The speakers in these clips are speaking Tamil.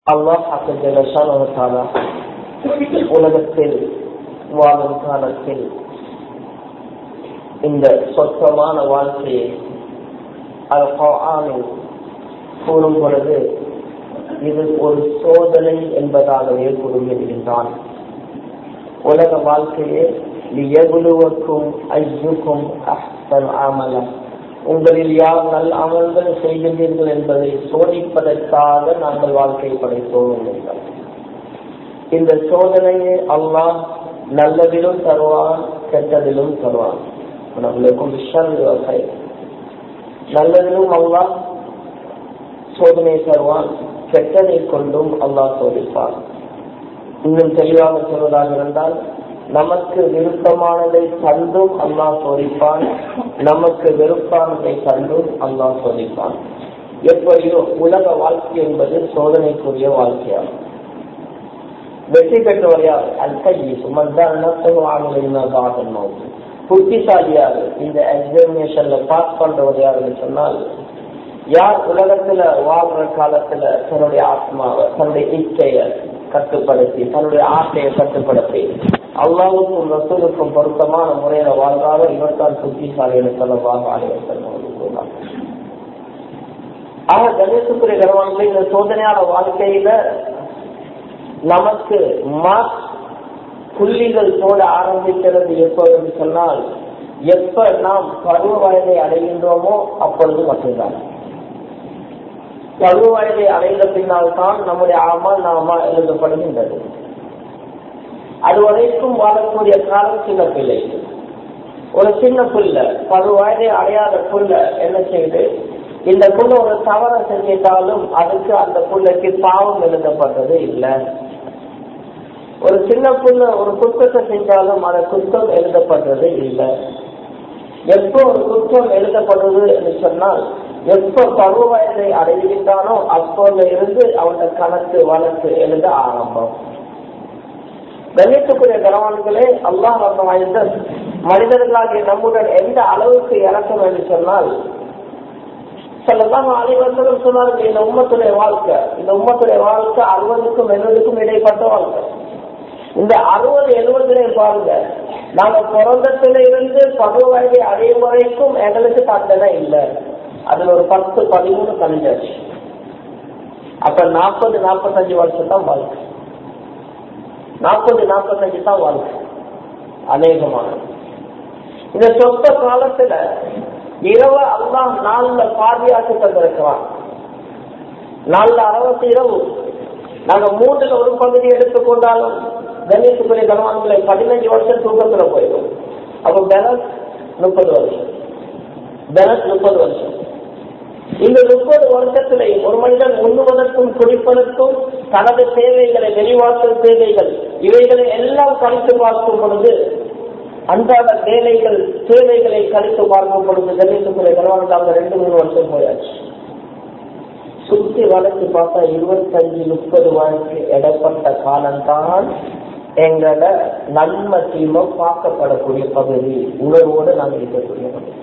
அல்லாஹால உலகத்தில் வாழும் காலத்தில் இந்த சொத்தமான வாழ்க்கையை அல் கூறும் பொழுது இது ஒரு சோதனை என்பதாகவே கூறுகின்றான் உலக வாழ்க்கையே எவ்வளவுக்கும் ஐயுக்கும் அஹ்சன் அமலம் உங்களில் யார் நல்ல அமல்கள் செய்கின்றீர்கள் என்பதை சோதிப்பதற்காக நாங்கள் வாழ்க்கை படைத்தோம் என்றார் இந்த சோதனையை அல்லாஹ் நல்லதிலும் தருவான் கெட்டதிலும் தருவான் நம்மளுக்கும் விஷால் நல்லதிலும் அல்லாஹ் சோதனை தருவான் கெட்டதை கொண்டும் அல்லாஹ் சோதிப்பான் இன்னும் தெளிவாக சொல்வதாக இருந்தால் நமக்கு விருப்பமானதை கண்டும் அல்லாஹ் சோதிப்பான் நமக்கு வெறுப்பானதை கண்டும் அல்லாஹ் சோதிப்பான் எப்படியோ உலக வாழ்க்கை என்பது சோதனைக்குரிய வாழ்க்கையாகும் வெற்றி பெற்றவர் யார் அல்கையி சுமந்தான் புத்திசாலியார் இந்த எக்ஸாமினேஷன்ல பாஸ் பண்றவர் யாருன்னு சொன்னால் யார் உலகத்துல வாழ்ற காலத்துல தன்னுடைய ஆத்மாவை தன்னுடைய இச்சைய கட்டுப்படுத்தி தன்னுடைய ஆசையை கட்டுப்படுத்தி அல்லாவுக்கும் ரசூலுக்கும் பொருத்தமான முறையில வாழ்றாரோ இவர் தான் புத்திசாலின்னு சொல்லவாக ஆலயத்தில் ஆக கணேசத்துறை கர்வான்கள் இந்த சோதனையான வாழ்க்கையில நமக்கு மார்க் புள்ளிகள் போட ஆரம்பிக்கிறது எப்பொழுது சொன்னால் எப்ப நாம் பருவ வயதை அடைகின்றோமோ அப்பொழுது மட்டும்தான் பருவ வயதை அடைந்த பின்னால் தான் நம்முடைய ஆமால் நாமா எழுதப்படுகின்றது அதுவரைக்கும் வாழக்கூடிய காலம் சின்ன பிள்ளை ஒரு சின்ன புள்ள பருவ வயதை அடையாத புள்ள என்ன செய்து இந்த புள்ள ஒரு தவறை செஞ்சிட்டாலும் அதுக்கு அந்த புள்ளைக்கு பாவம் எழுதப்பட்டது இல்லை ஒரு சின்ன புள்ள ஒரு குற்றத்தை செஞ்சாலும் அந்த குற்றம் எழுதப்பட்டது இல்லை எப்போ ஒரு குற்றம் எழுதப்படுறது என்று சொன்னால் எப்ப பருவ வயதை அடைகின்றானோ அப்போது இருந்து அவனோட கணக்கு வழக்கு எழுத ஆரம்பம் கணித்துக்குரிய கனவான்களே அல்லாஹ் வாய்ந்தன் மனிதர்களாகிய நம்முடன் எந்த அளவுக்கு இறக்கும் என்று சொன்னால் சொல்லலாம் அனைவரும் சொன்னார்கள் இந்த உம்மத்துடைய வாழ்க்கை இந்த உம்மத்துடைய வாழ்க்கை அறுபதுக்கும் எழுபதுக்கும் இடைப்பட்ட வாழ்க்கை இந்த அறுபது எழுபதுல பாருங்க நாங்க பிறந்தத்துல இருந்து பருவ வயதை அடையும் வரைக்கும் எங்களுக்கு தண்டனை இல்லை அதுல ஒரு பத்து பதிமூணு கழிஞ்சாச்சு அப்ப நாற்பது நாற்பத்தஞ்சு வருஷம் தான் வாழ்க்கை நாற்பது நாற்பத்தஞ்சு தான் வாழ்க்கை அநேகமான இந்த சொந்த காலத்துல இரவு அல்லாஹ் நாலுல பாதியாக்கி தந்திருக்கிறான் நாலுல அறுபத்தி இரவு நாங்க மூன்றுல ஒரு பகுதி எடுத்துக்கொண்டாலும் கணேசுக்குரிய கனவான்களை பதினஞ்சு வருஷம் தூக்கத்துல போயிடும் அப்போ பேலன்ஸ் முப்பது வருஷம் பேலன்ஸ் முப்பது வருஷம் இந்த முப்பது வருஷத்திலே ஒரு மனிதன் உண்ணுவதற்கும் குடிப்பதற்கும் தனது தேவைகளை வெளிவாசல் தேவைகள் இவைகளை எல்லாம் கழித்து பார்க்கும் பொழுது அன்றாட வேலைகள் தேவைகளை கழித்து பார்க்கும் பொழுது கணேசுக்குரிய கனவான்கள் ரெண்டு மூணு வருஷம் போயாச்சு சுத்தி வளர்ச்சி பார்த்தா இருபத்தஞ்சு முப்பது வயசுக்கு இடப்பட்ட காலம்தான் எங்களோட நன்மை தீமை பார்க்கப்படக்கூடிய பகுதி உணர்வோடு நாங்கள் இருக்கக்கூடிய பகுதி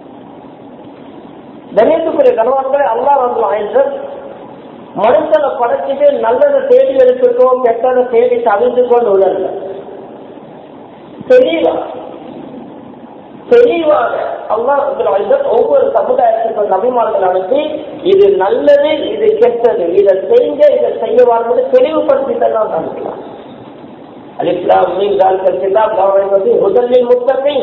கணேசுக்குரிய கனவான்களை அல்லா வந்து மனுஷனை படைச்சிட்டு நல்லதை தேடி எடுத்துட்டோம் கெட்டதை தேடி தவிர்த்து கொண்டு உணர்ல தெளிவா தெளிவாக அல்லா ஒவ்வொரு சமுதாயத்துக்கும் நபிமார்கள் அனுப்பி இது நல்லது இது கெட்டது இதை செய்ய இதை செய்யவார்கள் தெளிவுபடுத்தி தான் அனுப்பலாம் முதலில் முத்தத்தை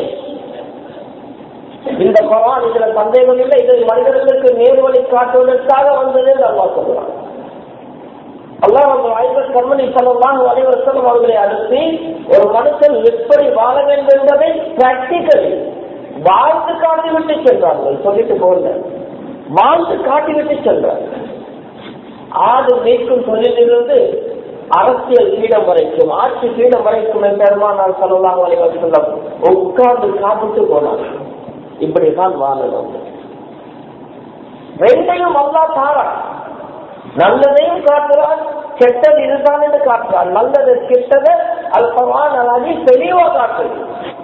இந்த பகவான் இதுல சந்தேகம் இல்லை இது மனிதர்களுக்கு நேர்வழி காட்டுவதற்காக வந்தது என்று அல்லா சொல்றான் அல்லாஹ் ஐவர் கர்மணி சொல்லலாம் அனைவரும் அவர்களை அனுப்பி ஒரு மனுஷன் எப்படி வாழ வேண்டும் என்பதை பிராக்டிக்கலி வாழ்ந்து காட்டிவிட்டு சென்றார்கள் சொல்லிட்டு போகல வாழ்ந்து காட்டிவிட்டு சென்றார்கள் ஆடு மேய்க்கும் தொழிலிருந்து அரசியல் பீடம் வரைக்கும் ஆட்சி பீடம் வரைக்கும் பெருமானால் சொல்லலாம் வரைவர் சொல்லம் உட்கார்ந்து காப்பிட்டு போனார் இப்படிதான் வாழணும் ரெண்டையும் அல்லா தாரா நல்லதையும் காட்டுறான் கெட்டது இதுதான் என்று காட்டுறான் நல்லது கெட்டது அல்பவான் அல்லாதி தெளிவா காட்டுது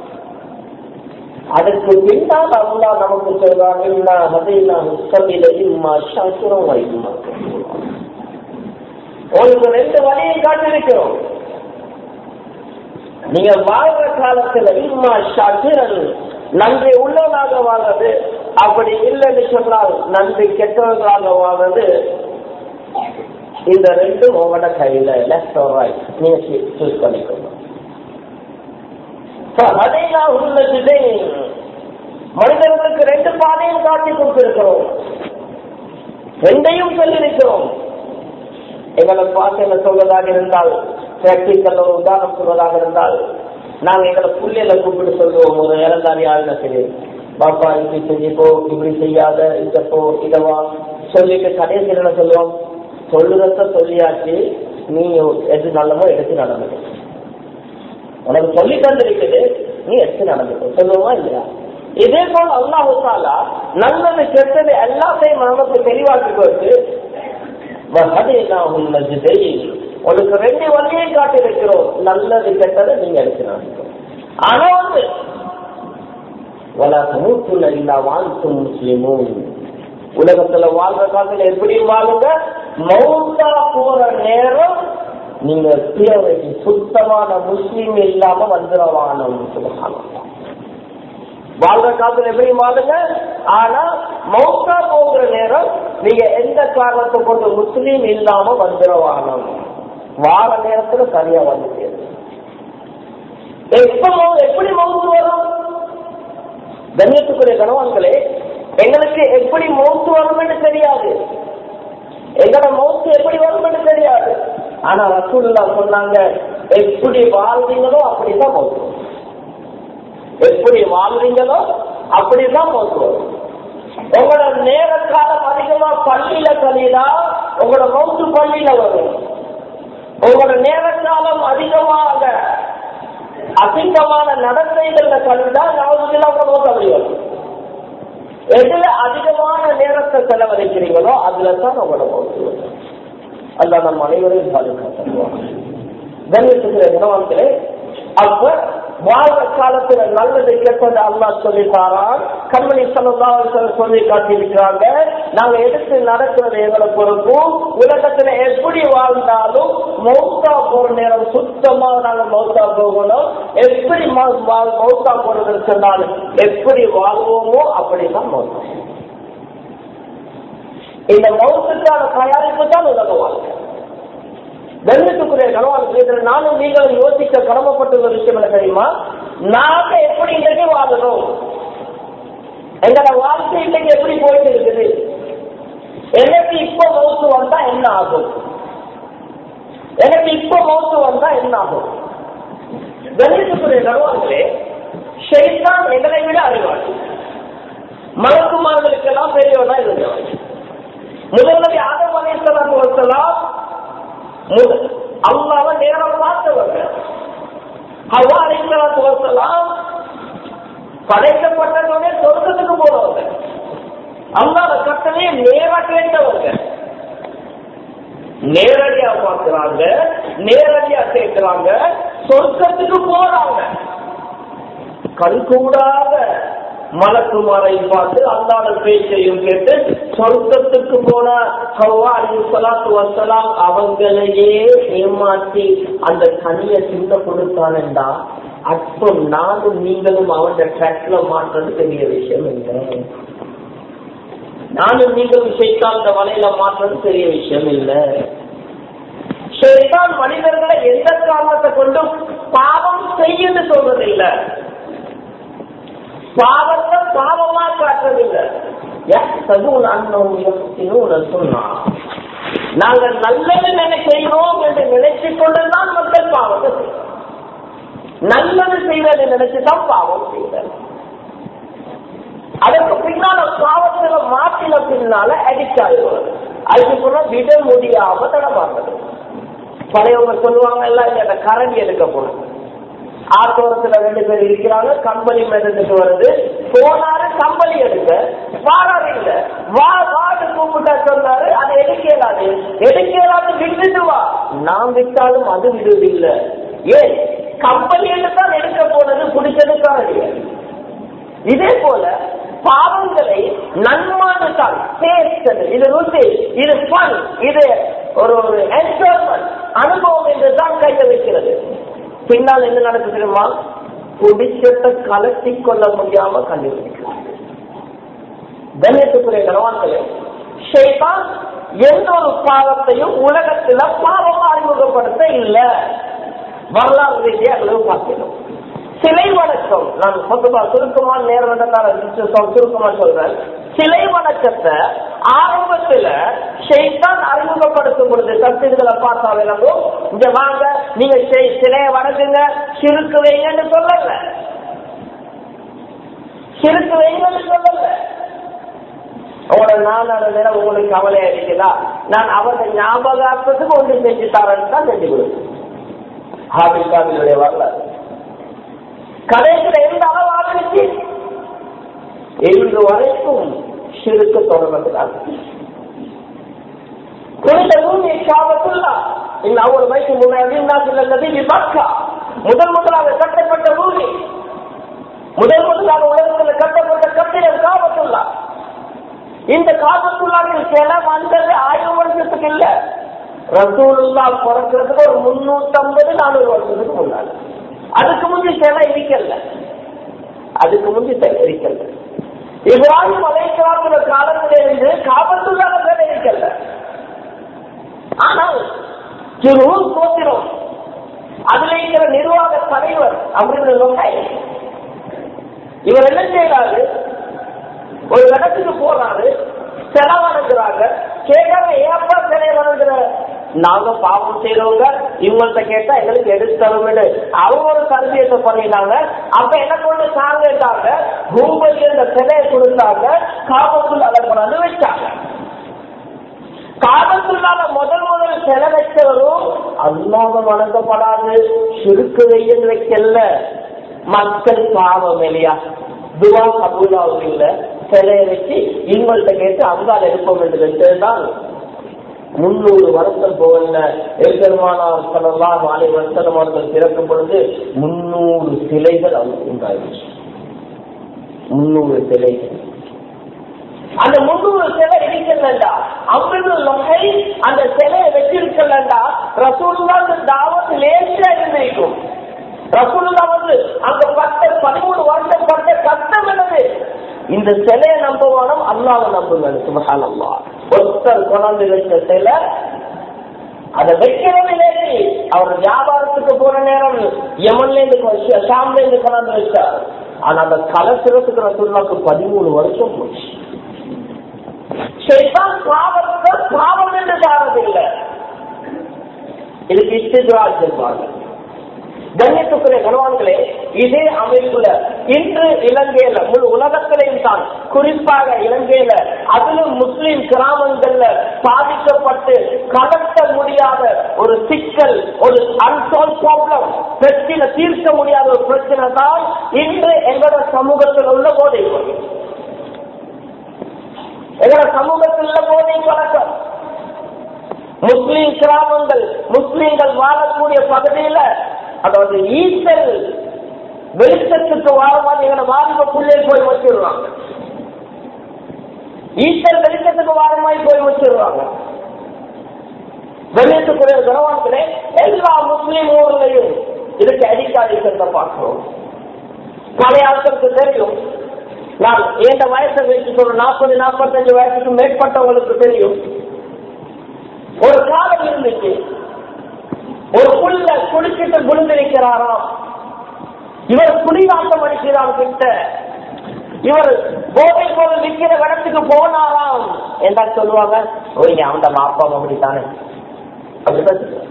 அதுக்கு பின்னால் அல்லா நமக்கு சொல்றான் இம்மா ஹதைனா முஸ்தமில இம்மா ஷாசுரம் வைக்குமா உங்களுக்கு ரெண்டு வழியை காட்டிருக்கிறோம் நீங்க வாழ்ற காலத்துல இம்மா ஷாக்கிரன் நன்றி உள்ளவனாக வாழ்றது அப்படி இல்லைன்னு சொன்னால் நன்றி கெட்டவர்களாக வாழ்றது இந்த ரெண்டும் உங்களோட கையில லெஃப்ட் ரைட் நீங்க சூஸ் பண்ணிக்கோங்க மனிதர்களுக்கு ரெண்டு பாதையும் காட்டி கொடுத்திருக்கிறோம் ரெண்டையும் சொல்லியிருக்கிறோம் எங்களை பார்த்து என்ன சொல்வதாக இருந்தால் பிராக்டிக்கல் ஒரு உதாரணம் சொல்வதாக இருந்தால் நாங்க எங்களை புள்ளையில கூப்பிட்டு சொல்லுவோம் ஒரு இறந்தாரி ஆளுந சரி பாப்பா இப்படி செஞ்சுக்கோ இப்படி செய்யாத இத போ இதவா சொல்லிட்டு கடைசியில் என்ன சொல்லுவோம் சொல்லுறத சொல்லியாச்சு நீ எது நல்லமோ எடுத்து நடந்துடு உனக்கு சொல்லி தந்திருக்குது நீ எடுத்து நடந்துடும் சொல்லுவோமா இல்லையா இதே போல் அல்லாஹு தாலா நல்லது கெட்டது எல்லாத்தையும் நமக்கு தெளிவாக்கி கொடுத்து உனக்கு ரெண்டு வழியை காட்டிருக்கிறோம் நல்லது கெட்டதை நீங்க எடுக்கணும் ஆனா வந்து மூத்துல இல்லா வாழ்த்து முஸ்லிமும் உலகத்துல வாழ்ற காலத்துல எப்படி வாழுங்க மௌத்தா போற நேரம் நீங்க பிரியாரிட்டி சுத்தமான முஸ்லீம் இல்லாம வந்துடவானம் வாழ்ற காலத்துல எப்படி வாழுங்க ஆனா மௌத்தா போகிற நேரம் நீங்க எந்த காரணத்தை கொண்டு முஸ்லீம் இல்லாம வந்துடவானம் வார நேரத்துல சரியா வந்து எப்ப எப்படி மௌத்து வரும் கண்ணியத்துக்குரிய கணவான்களே எங்களுக்கு எப்படி மௌத்து வரும்னு தெரியாது எங்களோட மௌத்து எப்படி வரும்னு தெரியாது ஆனா ரசூல்லா சொன்னாங்க எப்படி வாழ்றீங்களோ அப்படிதான் மௌத்து எப்படி வாழ்றீங்களோ அப்படிதான் மௌத்து வரும் உங்களோட நேர காலம் அதிகமா பள்ளியில கழிதா உங்களோட மௌத்து பள்ளியில வரும் உங்களோட நேர காலம் அதிகமாக அசிங்கமான நடத்தைகள்ல கழிதா நமக்கு உங்க மௌத்து அப்படி வரும் எதுல அதிகமான நேரத்தை செலவழிக்கிறீங்களோ அதுல தான் உங்களோட மௌத்து வரும் அல்ல நம் அனைவரையும் பாதுகாத்துவாங்க கண்ணியத்துக்குரிய குணவான்களே அப்ப வாழ்ற காலத்துல நல்லது கெட்டது அல்லா சொல்லித்தாரான் கண்மணி சொல்லலாம் சொல்லி காட்டியிருக்கிறாங்க நாங்க எடுத்து நடக்கிறது எங்களை பொறுப்பும் உலகத்துல எப்படி வாழ்ந்தாலும் மௌத்தா போற நேரம் சுத்தமா நாங்க மௌத்தா போகணும் எப்படி மௌத்தா போறது சொன்னாலும் எப்படி வாழ்வோமோ அப்படிதான் மௌத்தா இந்த மௌத்துக்கான தயாரிப்பு தான் உலக வாழ்க்கை கண்ணுக்குரிய கனவான் நானும் நீங்களும் யோசிக்க கடமைப்பட்ட ஒரு விஷயம் என்ன தெரியுமா நாங்க எப்படி இன்றைக்கு வாழணும் எங்களோட வாழ்க்கை இன்றைக்கு எப்படி போயிட்டு இருக்குது எனக்கு இப்ப மௌத்து வந்தா என்ன ஆகும் எனக்கு இப்ப மௌத்து வந்தா என்ன ஆகும் கணிதத்துக்குரிய கனவான்களே ஷெய்தான் எங்களை விட அறிவாளி மலக்குமார்களுக்கெல்லாம் பெரியவனா இருந்தவன் முதல்ல ஆதம் அலைசலாம் வசலாம் அல்லாவ நேரம் பார்த்தவங்க ஹவா அலைசலாத்து வசலாம் படைக்கப்பட்டதோட சொர்க்கத்துக்கு போறவங்க அல்லாத கட்டளையை நேரா கேட்டவங்க நேரடியா பார்க்கிறாங்க நேரடியா கேட்கிறாங்க சொர்க்கத்துக்கு போறாங்க கண்கூடாக மலக்குமாரை பார்த்து அல்லாத பேச்சையும் கேட்டு சொர்க்கத்துக்கு போன ஹவ்வா அலி சலாத்து வசலாம் அவங்களையே ஏமாற்றி அந்த கனிய சின்ன கொடுத்தானண்டா அற்பம் நானும் நீங்களும் அவன் ட்ராக்ல மாற்றது பெரிய விஷயம் இல்லை நானும் நீங்களும் ஷெய்தான் அந்த வலையில மாற்றது பெரிய விஷயம் இல்லை ஷெய்தான் மனிதர்களை எந்த காரணத்தை கொண்டும் பாவம் செய்யுன்னு சொல்றதில்லை பாவத்தை பாவமா காட்டுறதில்லை நாங்கள் நல்லது நினைக்கிறோம் என்று நினைத்துக் கொண்டுதான் மக்கள் பாவத்தை செய்வோம் நல்லது செய்வதை நினைச்சுதான் பாவம் செய்வது அதற்கு பின்னால பாவத்துல மாற்றின பின்னால அடிக்ட் ஆகிடுவது அதுக்கு சொன்னா விட முடியாம தடமாட்டது பழையவங்க சொல்லுவாங்க எல்லாம் இந்த கரண்டி எடுக்க போனது ஆத்தோரத்துல ரெண்டு பேர் இருக்கிறாங்க கம்பளி மெதத்துக்கு வருது போனாரு கம்பளி எடுக்க வாராரு இல்ல வா வாடு கூப்பிட்டா சொன்னாரு அதை எடுக்க இயலாது எடுக்க இயலாது விட்டுட்டு வா நான் விட்டாலும் அது விடுவதில்லை ஏன் கம்பளி தான் எடுக்க போனது பிடிச்சதுக்காக கிடையாது இதே போல பாவங்களை நன்மானத்தால் டேஸ்ட் இது ருசி இது ஃபன் இது ஒரு ஒரு என்ஜாய்மெண்ட் அனுபவம் என்றுதான் கைய வைக்கிறது பின்னால் என்ன நடக்குது தெரியுமா குடிச்சத்தை கலட்டி கொள்ள முடியாம கண்டுபிடிக்கிறது கண்ணியத்துக்குரிய கனவான்களே ஷைதான் எந்த ஒரு பாவத்தையும் உலகத்துல பாவமா அறிமுகப்படுத்த இல்ல வரலாறு ரீதியா அளவு பார்க்கணும் சிலை வணக்கம் நான் பொதுவா சுருக்கமான நேரம் நடந்தால சுருக்கமா சொல்றேன் சிலை வணக்கத்தை ஆரம்பத்துல ஷெய்தான் அறிமுகப்படுத்தும் பொழுது சத்தியங்களை பார்த்தா விளங்கும் இங்க வாங்க நீங்க செய்- சிலையை வணங்குங்க சிறுக்கு வைங்கன்னு சொல்லல சிறுக்கு வைங்கன்னு சொல்லல உங்களோட நாளான நேரம் உங்களுக்கு கவலை அடிக்குதா நான் அவரை ஞாபகார்த்தத்துக்கு ஒன்று செஞ்சு தரேன்னு தான் செஞ்சு கொடுத்தேன் ஹாபிகாவினுடைய வரலாறு கடைசியில் எந்த அளவு ஆரம்பிச்சு இன்று வரைக்கும் சிறுக்கு தொடர்புகிறார் குறித்த பூமி காவத்துள்ளா இந்த அவர் வைக்கு முன்னாடி நதி மக்கா முதல் முதலாக கட்டப்பட்ட பூமி முதல் முதலாக உலகத்தில் கட்டப்பட்ட கட்டிடம் காவத்துள்ளா இந்த காபத்துள்ளாவின் சில வந்தது ஆயிரம் வருஷத்துக்கு இல்ல ரசூலுல்லா பிறக்கிறதுக்கு ஒரு முன்னூத்தி ஐம்பது நானூறு வருஷத்துக்கு முன்னாடி அதுக்கு முந்தி சிலை இருக்கல அதுக்கு முந்தி சிலை இருக்கல இப்ராஹிம் அலைக்கலாங்கிற காலத்திலிருந்து காபத்துள்ளாக சிலை இருக்கல ஆனால் ஜுரூர் கோத்திரம் அதுல இருக்கிற நிர்வாக தலைவர் அப்படின்னு இவர் என்ன செய்யறாரு ஒரு இடத்துக்கு போறாரு சிலை வணங்குறாங்க கேட்கறாங்க ஏப்பா சிலை வணங்குற நாங்க பாவம் செய்யறவங்க இவங்கள்ட்ட கேட்டா எங்களுக்கு எடுத்து தரும்னு அவங்க ஒரு சர்வீஸ பண்ணிட்டாங்க அப்ப என்ன கொண்டு சாங்கிட்டாங்க பூமியில் இருந்த சிலையை கொடுத்தாங்க காபத்துள் அதை கொண்டாந்து வச்சாங்க காபத்துள்ளால முதல் முதல் சிலை வச்சவரும் அல்லாம வணங்கப்படாது சுருக்கு வெயில் வைக்கல மக்கள் பாவம் இல்லையா துவா கபூலாவும் இல்ல சிலையை வச்சு இவங்கள்ட்ட கேட்டு அங்கால் எடுப்போம் என்று வச்சதுதான் முன்னூறு வருஷம் போகல எம்பெருமானார் சொல்லலாம் மாலை வருஷம் அவர்கள் பிறக்கும் பொழுது முன்னூறு சிலைகள் அவங்க உண்டாயிடுச்சு முன்னூறு சிலைகள் அந்த முன்னூறு சிலை இருக்கலண்டா அவ்வளவு வகை அந்த சிலையை வச்சிருக்கலண்டா ரசூலுல்லா அந்த தாவத்து லேசா இருந்திருக்கும் ரசூலுல்லா வந்து அங்க பட்ட பதிமூணு வருஷம் பட்ட கஷ்டம் என்னது இந்த சிலையை நம்புவானும் அல்லாவை நம்புங்க சுபஹான் அல்லா ஒருத்தர் கொண்டாந்து வச்ச சிலை அதை வைக்கிறது லேசி அவர் வியாபாரத்துக்கு போற நேரம் யமன்ல இருந்து ஷாம்ல இருந்து கொண்டாந்து வச்சார் ஆனா அந்த கலசுரத்துக்கு ரசூலுல்லாக்கு பதிமூணு வருஷம் போச்சு ஷைத்தான் பாவத்தை பாவம் என்று சாரதில்லை இதுக்கு இஷ்டிராஜ் என்பாங்க கண்ணியத்துக்குரிய கணவான்களே இதே அமைப்புல இன்று இலங்கையில முழு உலகத்திலையும் தான் குறிப்பாக இலங்கையில அதிலும் முஸ்லிம் கிராமங்கள்ல பாதிக்கப்பட்டு கடத்த முடியாத ஒரு சிக்கல் ஒரு அன்சால்வ் ப்ராப்ளம் பிரச்சனை தீர்க்க முடியாத ஒரு பிரச்சனை தான் இன்று எங்களோட சமூகத்தில் உள்ள போதை பொருள் எங்களோட சமூகத்தில் உள்ள போதை பழக்கம் முஸ்லீம் கிராமங்கள் முஸ்லீம்கள் வாழக்கூடிய பகுதியில அதாவது ஈசல் வெளிச்சத்துக்கு வாரமாக எங்களை வாலிப பிள்ளைகள் போய் வச்சிருவாங்க ஈசல் வெளிச்சத்துக்கு வாரமாய் போய் வச்சிருவாங்க வெளியத்துக்குரிய கனவான்களே எல்லா முஸ்லீம் ஊர்லையும் இதுக்கு அடிக்காதிக்கிறத பார்க்கிறோம் பழைய ஆட்களுக்கு தெரியும் நான் எந்த வயசை வச்சு சொல்றேன் நாற்பது நாற்பத்தஞ்சு வயசுக்கு மேற்பட்டவங்களுக்கு தெரியும் ஒரு காலம் இருந்துச்சு ஒரு புள்ள குளிச்சுட்டு விழுந்திருக்கிறாராம் இவர் குடிநாட்டம் அடிக்கிறான் கிட்ட இவர் போதை போல் விற்கிற இடத்துக்கு போனாராம் என்ன சொல்லுவாங்க ஓய் அவன் மாப்பா அப்படித்தானே அப்படிதான் சொல்லுவாங்க.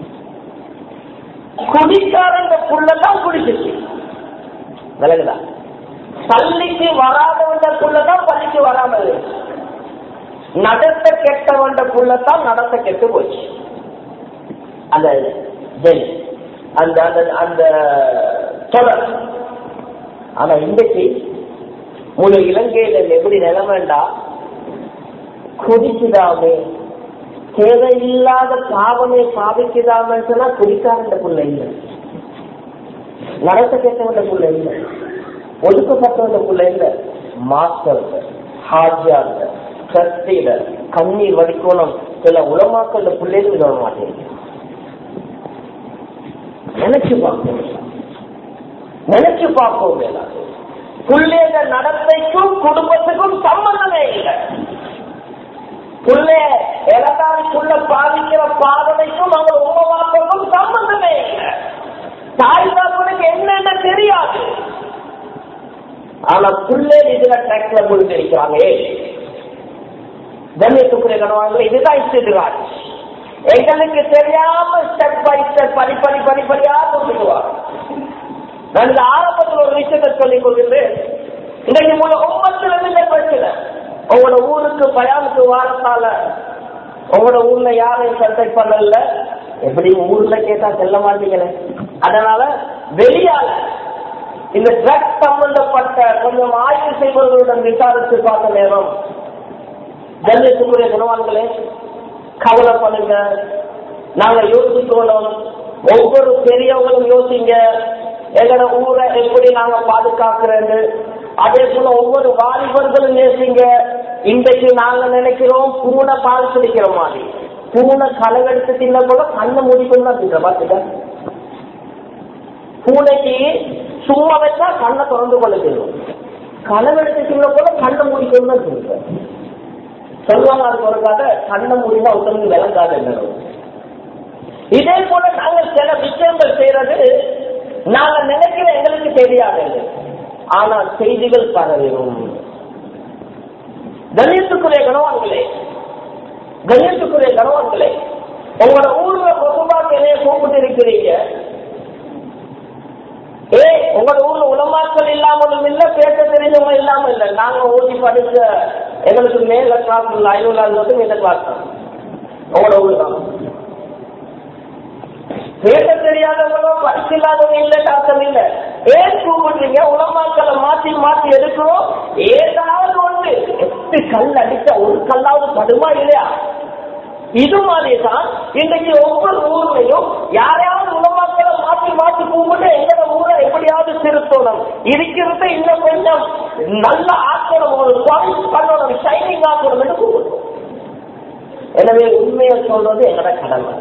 குடிக்காரன் புள்ளதான் குடிச்சிச்சு விலகுதா பள்ளிக்கு வராதவண்டக்குள்ளதான் பள்ளிக்கு வராம இருந்துச்சு நடத்த கெட்டவண்டக்குள்ளதான் நடத்த கெட்டு போச்சு அந்த ஜெல் அந்த அந்த அந்த தொடர் ஆனா இன்றைக்கு முழு இலங்கையில எப்படி நிலைமைண்டா குடிக்குதாமே தேவையில்லாத பாவமே பாவிக்குதாமே சொன்னா குடிக்காரண்ட புள்ள இல்லை நடத்த கேட்டவண்ட புள்ள இல்லை ஒதுக்கப்பட்டவண்ட புள்ள இல்லை மாஸ்டர் ஹாஜியார் கஸ்தியில கண்ணீர் வடிக்கணும் சில உலமாக்கள் பிள்ளைகள் விட மாட்டேங்குது நினைச்சு பார்ப்போம் நினைச்சு பார்ப்போம் வேணாம் பிள்ளைங்க நடத்தைக்கும் குடும்பத்துக்கும் சம்பந்தமே இல்லை புள்ளே இளந்தாரிக்குள்ள பாதிக்கிற பாதனைக்கும் அவங்க உருவாக்கக்கும் சம்பந்தமே இல்லை தாய் தாப்பனுக்கு என்னென்ன தெரியாது ஆனா புள்ளே இதுல ட்ராக்ல முடிஞ்சிருக்கிறாங்க கண்ணியத்துக்குரிய கணவான்கள் இதுதான் இஷ்டாஜ் எங்களுக்கு தெரியாம ஸ்டெப் பை ஸ்டெப் படி படி படி படியா கொண்டுக்குவாங்க நான் இந்த ஆரம்பத்தில் ஒரு விஷயத்தை சொல்லிக் கொள்கிறேன் இன்னைக்கு உங்க ஒவ்வொருத்தரும் இந்த பிரச்சனை உங்களோட ஊருக்கு பயானுக்கு வாரத்தால உங்களோட ஊர்ல யாரையும் கன்சல்ட் பண்ணல எப்படி ஊர்ல கேட்டா செல்ல மாட்டீங்களே அதனால வெளியால இந்த ட்ரக் சம்பந்தப்பட்ட கொஞ்சம் ஆய்வு செய்வர்களுடன் விசாரித்து பார்த்த நேரம் கண்ணியத்துக்குரிய குணவான்களே கவலை பண்ணுங்க நாங்க யோசிக்கணும் ஒவ்வொரு பெரியவங்களும் யோசிங்க எங்களோட ஊரை எப்படி நாங்க பாதுகாக்கிறேன்னு அதே போல ஒவ்வொரு வாலிபர்களும் நேசிங்க இன்றைக்கு நாங்க நினைக்கிறோம் பூனை பால் குடிக்கிற மாதிரி பூனை களவெடுத்து தின்ன போல கண்ணை மூடிக்கொண்டு தான் தின்ற பாத்துக்க பூனைக்கு சும்மா வச்சா கண்ணை திறந்து கொள்ள தெரியும் களவெடுத்து தின்ன போல கண்ணை மூடிக்கொண்டு தான் தின்ற சொல்லுவாங்க அது ஒரு கதை கண்ணை மூடினா ஒருத்தவங்க விளங்காது என்ன இதே போல நாங்கள் சில விஷயங்கள் செய்யறது நாங்க நினைக்கிற எங்களுக்கு தெரியாது ஆனால் செய்திகள் பரவும் கணியத்துக்குரிய கணவான்களே கணியத்துக்குரிய கணவான்களே உங்களோட ஊர்ல பொதுவாக என்னைய கூப்பிட்டு இருக்கிறீங்க ஏ உங்களோட ஊர்ல உலமாக்கள் இல்லாமலும் இல்ல பேச தெரிஞ்சவங்க இல்லாம இல்ல நாங்க ஓட்டி படிச்ச எங்களுக்கு மேல கிளாஸ் இல்ல ஐநூறு இந்த கிளாஸ் தான் உங்களோட ஊர் தான் பேச தெரியாதவங்களும் படிச்சில்லாதவங்க இல்ல அர்த்தம் இல்ல ஏன் கூப்பிடுறீங்க உலமாக்களை மாத்தி மாத்தி எடுக்கிறோம் ஏதாவது ஒன்று எட்டு கல் அடிச்சா ஒரு கல்லாவது படுமா இல்லையா இது மாதிரிதான் இன்னைக்கு ஒவ்வொரு ஊர்லயும் யாரையாவது உலமாக்களை மாத்தி மாத்தி கூப்பிட்டு எங்களோட ஊரை எப்படியாவது திருத்தணும் இருக்கிறத இன்னும் கொஞ்சம் நல்ல ஆக்கணும் ஒரு பாலிஷ் பண்ணணும் ஷைனிங் ஆக்கணும் என்று கூப்பிடுறோம் எனவே உண்மையை சொல்றது எங்களோட கடமை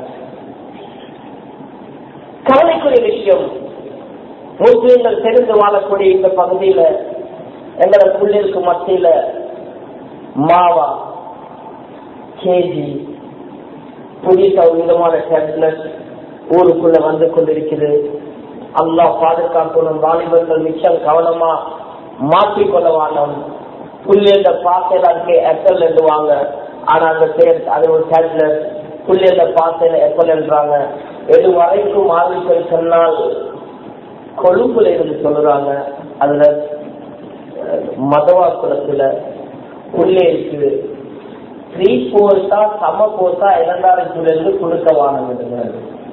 கவலைக்குரிய விஷயம் முஸ்லீம்கள் தெரிந்து வாழக்கூடிய இந்த பகுதியில எங்களோட பிள்ளைகளுக்கு மத்தியில மாவா கேஜி புதிய விதமான டேப்லெட் ஊருக்குள்ள வந்து கொண்டிருக்குது அல்லா பாதுகாக்கணும் வாலிபர்கள் மிச்சம் கவனமா மாற்றிக்கொள்ள வாழும் புள்ளியந்த பாசையில அதுக்கு எப்பல் எழுதுவாங்க ஆனா அந்த பேர் அது ஒரு டேப்லெட் புள்ளியந்த பாசையில எப்பல் எழுதுறாங்க எது வரைக்கும் ஆரம்பிச்சல் சொன்னால் கொழும்புல இருந்து சொல்லுறாங்க அதுல மதவாக்குளத்துல உள்ளே இருக்குது த்ரீ போர்ஸா சம போர்ஸா இளந்தாரத்துல இருந்து கொடுக்க வாங்க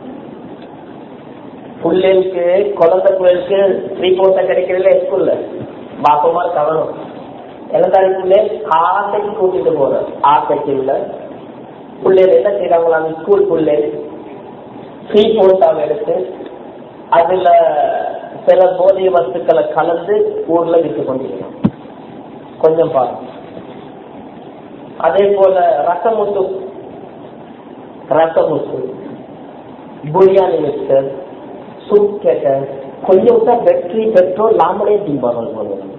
புள்ளைக்கு குழந்தை பிள்ளைக்கு த்ரீ போர்ஸா கிடைக்கிறதுல ஸ்கூல்ல பாப்பமா கவனம் இளந்தாரி பிள்ளை ஆசைக்கு கூட்டிட்டு போற ஆசைக்கு இல்ல பிள்ளைகள் என்ன செய்யறாங்களா அந்த ஸ்கூல் பிள்ளை த்ரீ போர்ஸாவை எடுத்து அதுல சில போதை வஸ்துக்களை கலந்து ஊர்ல விட்டு கொண்டிருக்கோம் கொஞ்சம் பாருங்க அதே போல ரசமுத்து ரசமுத்து பிரியாணி மிக்சர் சூப் கேட்டர் கொஞ்சம் விட்டா பெட்ரி பெட்ரோல் நாமளே தீபாவளி பண்ணுவோம்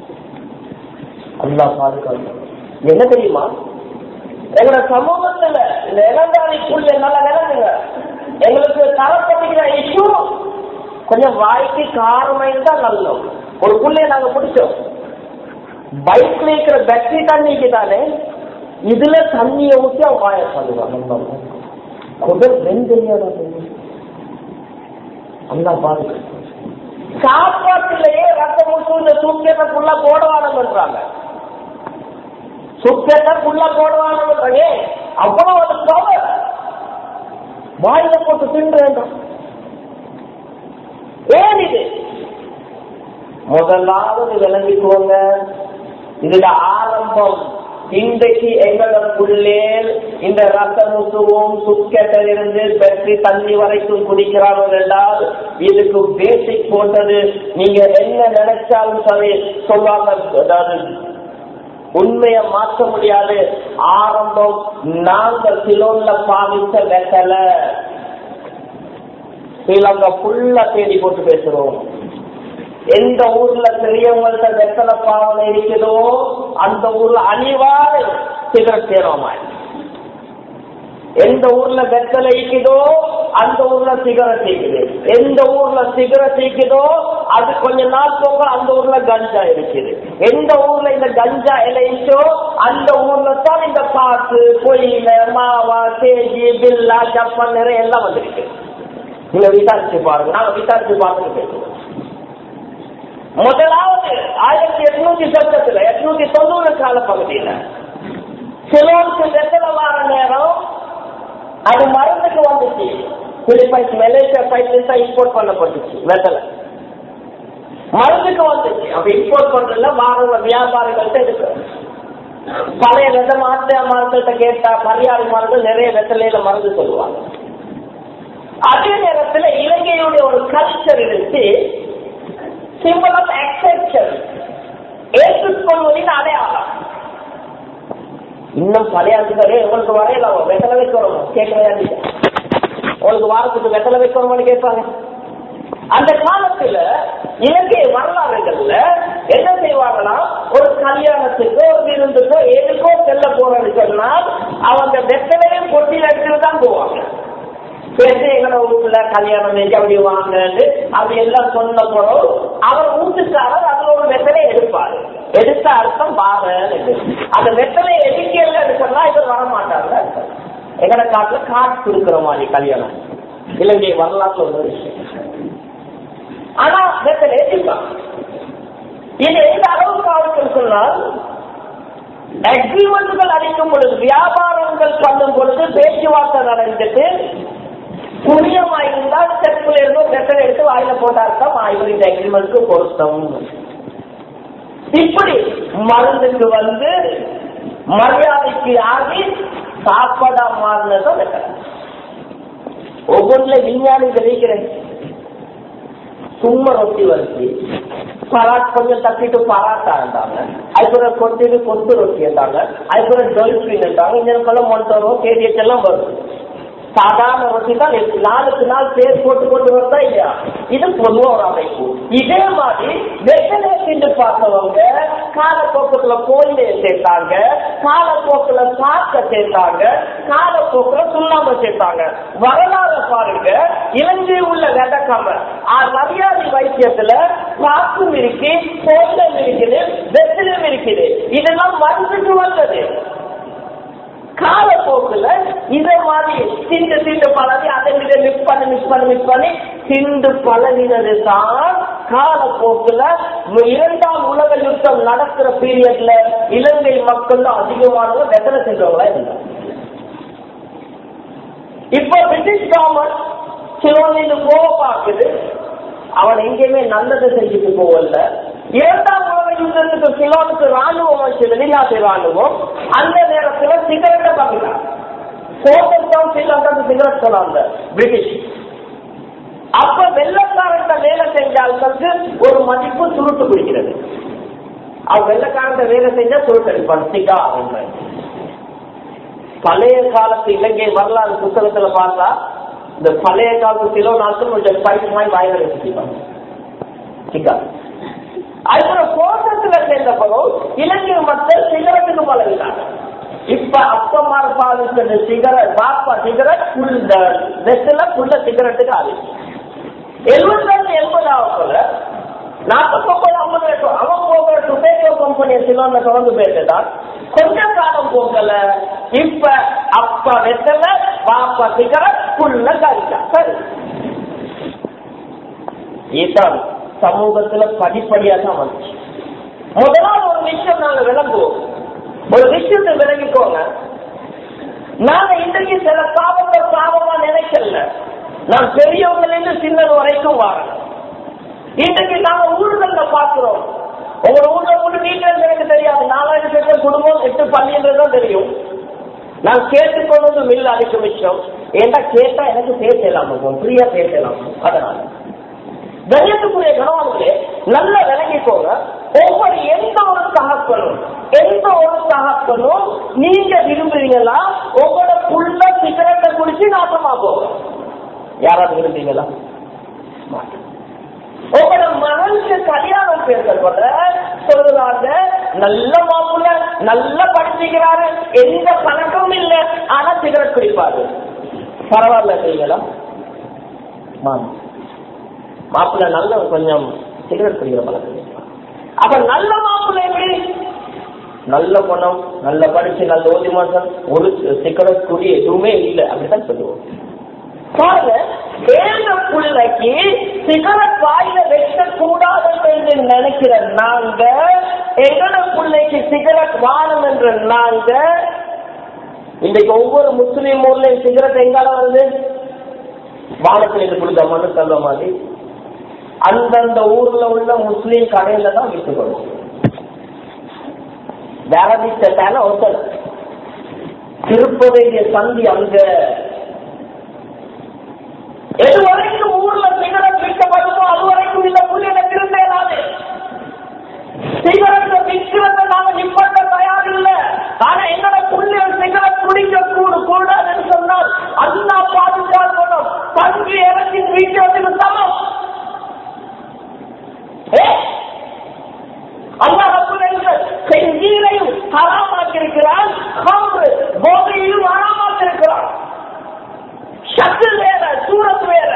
அல்லா பாதுகாப்பு என்ன தெரியுமா எங்களோட சமூகத்துல இந்த இளந்தாரிக்குள்ள நல்லா நிலங்குங்க எங்களுக்கு தரப்பட்டுகிற இஷ்யூ கொஞ்சம் வாய்க்கு காரமா இருந்தா நல்லோம் ஒரு புள்ளைய நாங்க பிடிச்சோம் பைக்ல இருக்கிற பேட்டரி தண்ணிக்கு தானே இதுல தண்ணியை ஊற்றி அவன் வாய சொல்லுவான் குடல் வெந்தெரியாத அந்த பாருங்க சாப்பாட்டிலேயே ரத்தம் ஊற்று இந்த சூக்கேட்ட ஃபுல்லா போடவானம் பண்றாங்க சூக்கேட்ட ஃபுல்லா போடவானம் பண்றாங்க அவ்வளவு அது பவர் வாயில போட்டு தின்றேன் ஏன் இது முதலாவது விளங்கிக்கோங்க இதுல ஆரம்பம் இன்றைக்கு எங்களுக்குள்ளே இந்த ரத்தமுத்துவும் சுக்கெட்டிலிருந்து பெற்றி தண்ணி வரைக்கும் குடிக்கிறார்கள் என்றால் இதுக்கு பேசிக் போட்டது நீங்க என்ன நினைச்சாலும் சரி சொல்லுவாங்க அதாவது உண்மையை மாற்ற முடியாது ஆரம்பம் நாங்க சிலோன்ல பாவித்த வெத்தலை ஸ்ரீலங்கா ஃபுல்லா தேடி போட்டு பேசுறோம் எந்த ஊர்ல பெரியவங்கள்ட்ட வெத்தலை பாவனை இருக்குதோ அந்த ஊர்ல அணிவாறு சிகரெட் சேருவோமா எந்த ஊர்ல வெத்தலை இருக்குதோ அந்த ஊர்ல சிகரெட் இருக்குது எந்த ஊர்ல சிகரெட் இருக்குதோ அது கொஞ்ச நாள் போக அந்த ஊர்ல கஞ்சா இருக்குது எந்த ஊர்ல இந்த கஞ்சா இலைச்சோ அந்த ஊர்ல தான் இந்த பாக்கு பொயில மாவா சேஜி பில்லா ஜப்பன் நிறைய எல்லாம் வந்திருக்கு நீங்க விசாரிச்சு பாருங்க நாங்க விசாரிச்சு பார்த்துட்டு பேசுவோம் முதலாவது ஆயிரத்தி எட்நூத்தி சட்டத்துல எட்நூத்தி தொண்ணூறு கால பகுதியில சிலோனுக்கு வெத்தலை வார நேரம் அது மருந்துக்கு வந்துச்சு பிலிப்பைன்ஸ் மலேசியா சைட்ல இம்போர்ட் பண்ணப்பட்டுச்சு வெத்தலை மருந்துக்கு வந்துச்சு அப்ப இம்போர்ட் பண்றதுல வார வியாபாரிகள்ட்ட இருக்கு பழைய வித மாத்த மருந்துகிட்ட கேட்டா மரியாதை மருந்து நிறைய வெத்தலையில மருந்து சொல்லுவாங்க அதே நேரத்துல இலங்கையுடைய ஒரு கல்ச்சர் இருந்துச்சு சிம்பிள் ஆஃப் எக்ஸெப்ஷன் ஏற்றுக்கொள்வதின் அடையாளம் இன்னும் பழைய அதிகாரி உங்களுக்கு வரையலாம் வெத்தலை வைக்கிறோம் கேட்கிறேன் உங்களுக்கு வாரத்துக்கு வெத்தலை வைக்கிறோம்னு கேட்பாங்க அந்த காலத்துல இலங்கை வரலாறுகள்ல என்ன செய்வாங்கன்னா ஒரு கல்யாணத்துக்கோ ஒரு விருந்துக்கோ எதுக்கோ செல்ல போறேன்னு சொன்னால் அவங்க வெத்தலையும் கொட்டியில் எடுத்துட்டு தான் போவாங்க பேசி எங்களை வீட்டுல கல்யாணம் செஞ்சு அப்படி வாங்கன்னு அப்படி எல்லாம் சொன்ன பிறகு அவர் வீட்டுக்காரர் அதுல ஒரு வெத்தலை எடுப்பாரு எடுத்த அர்த்தம் பாரு அந்த வெத்தலை எடுக்கல சொன்னா இவர் வர மாட்டாங்க எங்களை காட்டுல காசு கொடுக்குற மாதிரி கல்யாணம் இலங்கை வரலாற்று ஒரு விஷயம் ஆனா வெத்தலை எடுப்பான் இது எந்த அளவுக்கு ஆளுக்கு சொன்னால் அக்ரிமெண்ட்கள் அளிக்கும் பொழுது வியாபாரங்கள் பண்ணும் பொழுது பேச்சுவார்த்தை நடந்துட்டு புண்ணியமா இருந்தால் செக்குல இருந்தோ வெத்தலை எடுத்து வாயில போட்டாருக்கா இவர் இந்த அக்ரிமெண்ட்க்கு பொருத்தம் இப்படி மருந்துக்கு வந்து மரியாதைக்கு ஆகி சாப்பாடா மாறினதும் வெத்தலை ஒவ்வொன்றுல விஞ்ஞானி தெரிவிக்கிறேன் சும்மா ரொட்டி வச்சு பராட் கொஞ்சம் தட்டிட்டு பராட்டா இருந்தாங்க அதுக்குள்ள கொட்டிட்டு கொத்து ரொட்டி இருந்தாங்க அதுக்குள்ள டொல்பின் இருந்தாங்க இந்த மொண்டோரோ கேடிஎச் எல்லாம் வரும் சாதாரண ரொட்டி தான் நாளுக்கு நாள் பேர் போட்டு கொண்டு வரதா இல்லையா இது பொதுவா ஒரு அமைப்பு இதே மாதிரி வெத்தலை திண்டு பார்த்தவங்க காலப்போக்கத்துல கோயிலையை சேர்த்தாங்க காலப்போக்குல சாக்க சேர்த்தாங்க காலப்போக்குல சுண்ணாம்பு சேர்த்தாங்க வரலாறு பாருங்க இலங்கை உள்ள விதக்காம மரியாதை வைத்தியத்துல காக்கும் இருக்கு கோயிலும் இருக்குது வெத்திலும் இருக்குது இதெல்லாம் மருந்துக்கு வந்தது காலப்போக்குல இதே மாதிரி திண்டு திண்டு பழகி அதை இதை மிக்ஸ் பண்ணி மிக்ஸ் பண்ணி மிக்ஸ் பண்ணி திண்டு பழகினது தான் காலப்போக்குல இரண்டாம் உலக யுத்தம் நடக்கிற பீரியட்ல இலங்கை மக்கள் அதிகமானவங்க வெத்தலை சென்றவங்களா இருந்தாங்க இப்ப பிரிட்டிஷ் கவர்மெண்ட் சிலோனில் போக பார்க்குது அவன் எங்கேயுமே நல்லதை செஞ்சுட்டு போகல இரண்டாம் உலக யுத்தத்துக்கு சிலோனுக்கு ராணுவம் வச்சு வெளிநாட்டு ராணுவம் அந்த நேரத்துல சிகரெட்டை பார்க்கிறான் போட்டோம் ஸ்ரீலங்காக்கு சிகரெட் சொன்னாங்க பிரிட்டிஷ் அப்ப வெள்ளக்காரங்க வேலை செஞ்சால்களுக்கு ஒரு மதிப்பு சுருட்டு பிடிக்கிறது அவ வெள்ளக்காரங்க வேலை செஞ்சா சுருட்டு அடிப்பான் சிகா அவங்க பழைய காலத்து இலங்கை வரலாறு புத்தகத்துல பார்த்தா இந்த பழைய காலத்து சிலோ நாட்கள் கொஞ்சம் பைப் மாதிரி வாயில வச்சுப்பாங்க சிக்கா அதுக்கப்புறம் கோட்டத்துல சேர்ந்த பிறகு இலங்கை மக்கள் சிகரெட்டுக்கு பழகினாங்க இப்ப அப்பமார் பாதிச்ச சிகரெட் பாப்பா சிகரெட் புல் வெஸ்ட்ல புல்ல சிகரெட்டுக்கு ஆரம்பிச்சு எழுபத்தி ரெண்டு எண்பதாவது நாற்பத்தொன்பது ஐம்பது லட்சம் அவன் போகிற டுபேட்டோ கம்பெனியை சிலோன்ல தொடர்ந்து போயிட்டுதான் கொஞ்ச காலம் போகல இப்ப அப்பா வெத்தல பாப்பா சிகரெட் புல்ல கறிக்கா சரி இதுதான் சமூகத்துல படிப்படியா தான் வந்துச்சு முதலாவது ஒரு விஷயம் நாங்க விளங்குவோம் ஒரு விஷயத்தை விளங்கிக்கோங்க நாங்க இன்றைக்கு சில பாவத்தை பாவமா நினைக்கல நான் பெரியவங்கல இருந்து சின்னது வரைக்கும் வரேன் இன்றைக்கு நாங்க ஊர்கள்ல பாக்குறோம் உங்க ஊர்ல கூட வீட்டுல இருந்து எனக்கு தெரியாது நாலாயிரம் பேர் குடும்பம் எட்டு பள்ளின்றதுதான் தெரியும் நான் கேட்டுக்கொண்டதும் இல்லை அதுக்கு மிச்சம் ஏன்டா கேட்டா எனக்கு பேசலாம் ஃப்ரீயா பேசலாம் அதனால கண்ணியத்துக்குரிய கணவன்களே நல்ல விளங்கிக்கோங்க ஒவ்வொரு எந்த ஒரு தகப்பனும் எந்த ஒரு தகப்பனும் நீங்க விரும்புறீங்களா உங்களோட புள்ள சிகரெட்டை குடிச்சு நாசமா போகும் யாராவது விரும்புறீங்களா மாட்டோம். உங்களோட மகனுக்கு கல்யாணம் பேசப்பட சொல்லுறாங்க நல்ல மாப்பிள்ள நல்லா படிச்சுக்கிறாரு எந்த பழக்கமும் இல்லை ஆனா சிகரெட் குடிப்பாரு பரவாயில்ல செய்யலாம் மாப்பிள்ள நல்ல கொஞ்சம் சிகரெட் குடிக்கிற பழக்கம் இருக்கு. அப்ப நல்ல மாப்பிள்ள எப்படி நல்ல பணம் நல்ல படிச்சு நல்ல ஓதி மாசம் ஒரு சிகரெட் குடி எதுவுமே இல்லை அப்படித்தான் சொல்லுவோம் பாருங்க வேற பிள்ளைக்கு சிகரெட் வாயில வைக்க கூடாது என்று நினைக்கிற நாங்க எங்கட பிள்ளைக்கு சிகரெட் வாழும் என்று நாங்க இன்றைக்கு ஒவ்வொரு முஸ்லீம் ஊர்லயும் சிகரெட் எங்கால வருது வானத்தில் இருந்து கொடுத்தோம்னு சொல்ற மாதிரி அந்தந்த ஊர்ல உள்ள முஸ்லீம் கடையில தான் விட்டு கொடுக்கும் வேறதிட்டால ஒருத்தர் திருப்ப வேண்டிய சந்தி அங்க எது வரைக்கும் ஊர்ல சிகரெட் விற்கப்படுமோ அது வரைக்கும் இந்த புள்ளியில திரும்ப இயலாது சிகரெட் விற்கிறத நாம நிப்பட்ட தயார் இல்ல ஆனா என்னோட புள்ளிகள் சிகரெட் குடிக்க கூடு கூடாதுன்னு சொன்னால் அல்லா பாதுகாக்கணும் பங்கு இறக்கி வீட்டுக்கு சமம் ஏ? அல்லாஹ் ரப்பல் இஸ்ஸத் செஞ்சீரையும் ஹராமாக்கியிருக்கிறான் ஹம்ரு போதையிலும் ஹராமாக்கியிருக்கிறான் ஷக்கில் வேற சூரத் வேற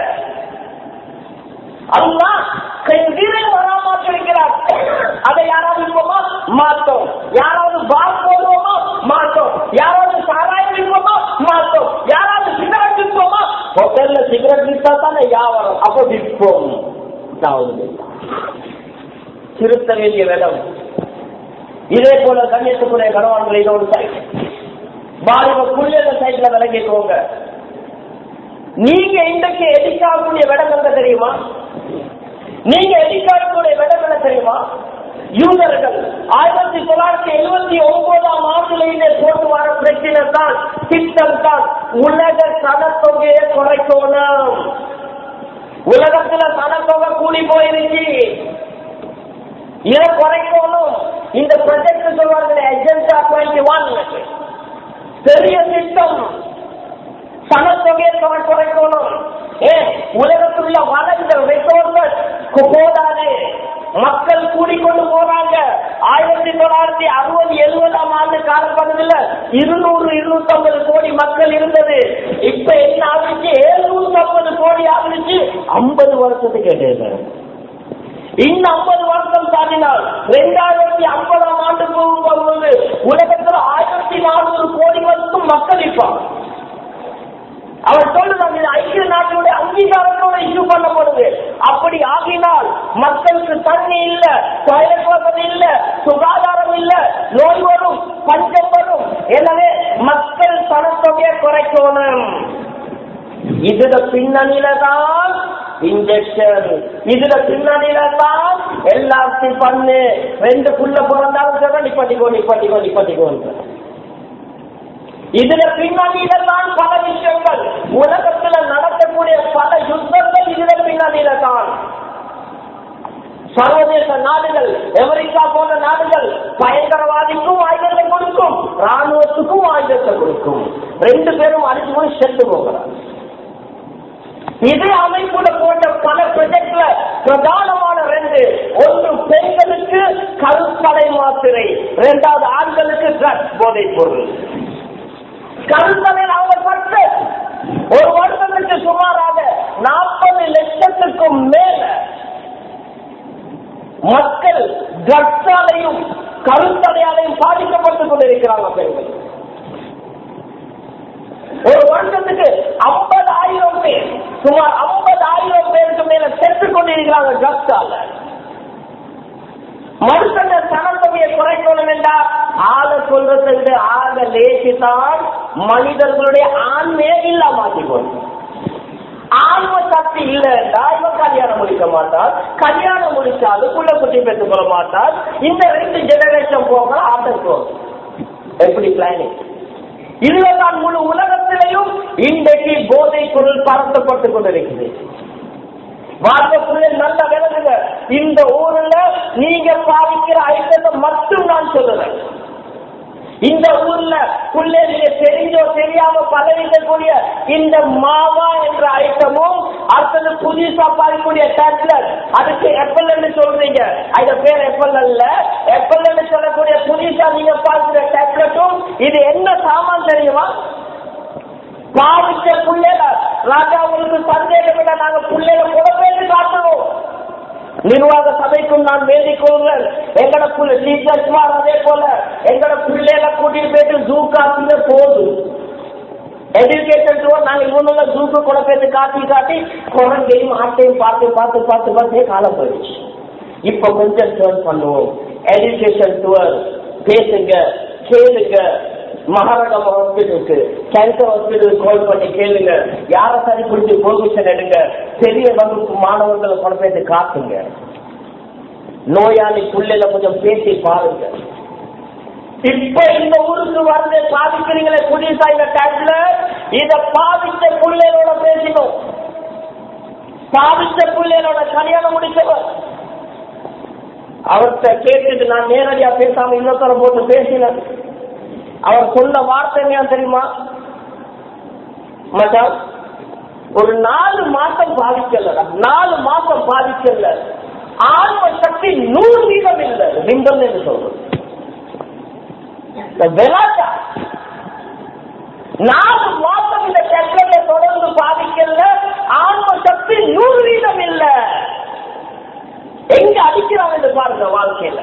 அல்லாஹ் செஞ்சீரையும் ஹராமாக்கியிருக்கிறான் அதை யாராவது விருப்பமா மாட்டோம் யாராவது பால் போடுவோமா மாட்டோம் யாராவது சாராயம் விற்போமா மாட்டோம் யாராவது சிகரெட் விற்போமா ஹோட்டல்ல சிகரெட் விற்றா தானே வியாபாரம் அப்ப விற்போம் நான் திருத்த வேண்டிய இடம் இதே போல கண்ணியத்துக்குரிய கணவான்கள் இதோடு சைட் வாலிப புள்ளிய சைட்ல விலகிக்கோங்க நீங்க இன்றைக்கு எதிர்க்காகக்கூடிய இடம் எங்க தெரியுமா நீங்க எதிர்க்காகக்கூடிய இடம் என்ன தெரியுமா யூதர்கள் ஆயிரத்தி தொள்ளாயிரத்தி எழுபத்தி ஒன்பதாம் ஆண்டுகளிலே போட்டு வர பிரச்சனை தான் திட்டம் தான் உலக சனத்தொகையை குறைக்கணும் உலகத்துல சனத்தொகை கூடி போயிருச்சு இதை குறைக்கணும் இந்த ப்ரொஜெக்ட் சொல்வாங்க எஜெண்டா டுவெண்ட்டி ஒன் பெரிய திட்டம் சனத்தொகையை குறை- குறைக்கணும் ஏ உலகத்துள்ள வளர்ந்த ரிசோர்சஸ் போதாது மக்கள் கூடிக்கொண்டு போறாங்க ஆயிரத்தி தொள்ளாயிரத்தி அறுபது எழுபதாம் ஆண்டு காலப்பகுதியில் இருநூறு இருநூத்தி ஐம்பது கோடி மக்கள் இருந்தது இப்ப என்ன ஆகுச்சு எழுநூத்தி ஐம்பது கோடி ஆகுச்சு ஐம்பது வருஷத்துக்கு கேட்டேன் இன்னும் ஐம்பது வருஷம் தாண்டினால் ரெண்டாயிரத்தி ஐம்பதாம் ஆண்டு போகும்போது உலகத்தில் ஆயிரத்தி நானூறு கோடி வரைக்கும் மக்கள் இருப்பாங்க அவர் சொல்லுறாங்க இது ஐக்கிய நாட்டினுடைய அங்கீகாரத்தோட இஷ்யூ பண்ணப்படுது அப்படி ஆகினால் மக்களுக்கு தண்ணி இல்ல டாய்லெட் வசதி இல்ல சுகாதாரம் இல்ல நோய் வரும் பஞ்சம் வரும் எனவே மக்கள் சனத்தொகையை குறைக்கணும் இதுல பின்னணியில தான் இன்ஜெக்ஷன் இதுல பின்னணியில தான் எல்லாத்தையும் பண்ணு ரெண்டு புள்ள பிறந்தாலும் சொல்ற நிப்பட்டிக்கோ நிப்பட்டிக்கோ நிப்பட்டிக்கோ இதுல பின்னணியில தான் பல விஷயங்கள் உலகத்துல நடக்கக்கூடிய பல யுத்தங்கள் இதுல பின்னணியில தான் சர்வதேச நாடுகள் அமெரிக்கா போன்ற நாடுகள் பயங்கரவாதிக்கும் ஆயுதத்தை கொடுக்கும் ராணுவத்துக்கும் ஆயுதத்தை கொடுக்கும் ரெண்டு பேரும் அடிச்சு போய் செத்து போகிறார் இதே அமைப்புல போட்ட பல ப்ரொஜெக்ட்ல பிரதானமான ரெண்டு ஒன்று பெண்களுக்கு கருத்தடை மாத்திரை இரண்டாவது ஆண்களுக்கு ட்ரக்ஸ் போதைப் பொருள் கருத்தடையில் அவங்க பட்டு ஒரு வருடத்துக்கு சுமாராக நாற்பது லட்சத்துக்கும் மேல மக்கள் ட்ரக்ஸாலையும் கருத்தடையாலையும் பாதிக்கப்பட்டுக் கொண்டிருக்கிறாங்க பெண்கள் ஒரு வருஷத்துக்கு ஐம்பதாயிரம் பேர் சுமார் ஐம்பதாயிரம் பேருக்கு மேல செத்துக் கொண்டிருக்கிறாங்க ட்ரக்ஸால மனுஷன சனத்தொகையை குறைக்கணும் என்றால் ஆக சொல்றதை விட ஆக லேசிதான் மனிதர்களுடைய ஆண்மையை இல்லாமாக்கிக்கணும் ஆன்ம சக்தி இல்லைன்னா இவன் கல்யாணம் முடிக்க மாட்டார் கல்யாணம் முடிச்சாலும் புள்ள குட்டி பெற்றுக் கொள்ள மாட்டார் இந்த ரெண்டு ஜெனரேஷன் போக ஆட்டம் போகும் எப்படி பிளானிங் இதுதான் முழு உலகத்திலையும் இன்றைக்கு போதை பொருள் பரத்தப்பட்டுக் கொண்டிருக்கிறது வாழ்க்கை நல்ல விளங்குங்க இந்த ஊர்ல நீங்க பாதிக்கிற ஐட்டத்தை மட்டும் நான் சொல்லுறேன் இந்த ஊர்ல பிள்ளைகளுக்கு தெரிஞ்சோ தெரியாம பதவிக்கக்கூடிய இந்த மாவா என்ற ஐட்டமும் அடுத்தது புதுசா பார்க்கக்கூடிய டேப்லெட் அதுக்கு எப்பல் சொல்றீங்க அது பேர் எப்பல் அல்ல எப்பல் சொல்லக்கூடிய புதுசா நீங்க பார்க்கிற டேப்லெட்டும் இது என்ன சாமான் தெரியுமா பாவிச்ச பிள்ளைல ராஜா உங்களுக்கு சந்தேகம் இல்லை நாங்க பிள்ளைல குழப்பேன்னு காட்டுவோம் நிர்வாக சபைக்கும் நான் வேண்டிக் கொள்கிறேன் எங்கட புள்ள டீச்சர்ஸ்மார் அதே போல எங்கட பிள்ளைகளை கூட்டிட்டு போயிட்டு ஜூ காட்டுங்க போதும் எஜுகேஷன் டூர் நாங்க இவங்க ஜூக்கு கூட போயிட்டு காட்டி காட்டி குரங்கையும் ஆட்டையும் பார்த்து பார்த்து பார்த்து பார்த்தே காலம் போயிடுச்சு இப்ப கொஞ்சம் டேர்ன் பண்ணுவோம் எஜுகேஷன் டூர் பேசுங்க கேளுங்க மகாராஜா ஹாஸ்பிட்டலுக்கு கேன்சர் ஹாஸ்பிட்டலுக்கு கால் பண்ணி கேளுங்க யார சரி பிடிச்சி பெர்மிஷன் எடுங்க பெரிய வகுப்பு மாணவர்களை கொண்டு போய் காட்டுங்க நோயாளி புள்ளைல கொஞ்சம் பேசி பாருங்க இப்ப இந்த ஊருக்கு வந்து பாதிக்கிறீங்களே புதுசா இந்த டைம்ல இத பாதித்த பிள்ளைகளோட பேசினோம் பாதித்த பிள்ளைகளோட கல்யாணம் முடிச்சவர் அவர்கிட்ட கேட்டுட்டு நான் நேரடியா பேசாம இன்னொருத்தர போட்டு பேசினேன் அவர் சொன்ன வார்த்தை என்ன தெரியுமா மச்சான் ஒரு நாலு மாசம் பாதிக்கல நாலு மாசம் பாதிக்கல ஆன்ம சக்தி நூறு வீதம் இல்லை நிம்பல் என்று சொல்றது இந்த விளாட்டா நாலு மாசம் இந்த சக்கரத்தை தொடர்ந்து பாதிக்கல ஆன்ம சக்தி நூறு வீதம் இல்ல எங்க அடிக்கிறாங்க என்று பாருங்க வாழ்க்கையில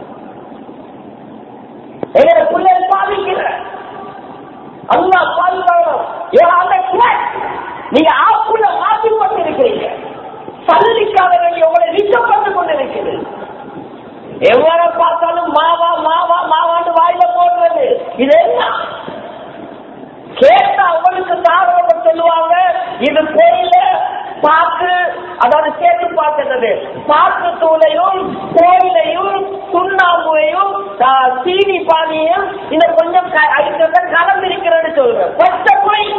எங்க பிள்ளைகள் பாதிக்கிற அல்லா பாதுகாக்கணும் நீங்க ஆப்புல மாற்றி கொண்டிருக்கிறீங்க சல்லிக்காக வேண்டிய உங்களை நிச்சப்பட்டு கொண்டிருக்கிறது எவ்வளவு பார்த்தாலும் மாவா மாவா மாவான்னு வாயில போடுறது இது என்ன கேட்டா அவங்களுக்கு தாராளமா சொல்லுவாங்க இது கோயில பாக்கு அதாவது சேர்த்து பார்க்கிறது பாக்கு தூளையும் கோயிலையும் சுண்ணாம்புவையும் சீனி பானியும் இந்த கொஞ்சம் ஐட்டத்தை கலந்திருக்கிறது சொல்றேன் பச்சை போய்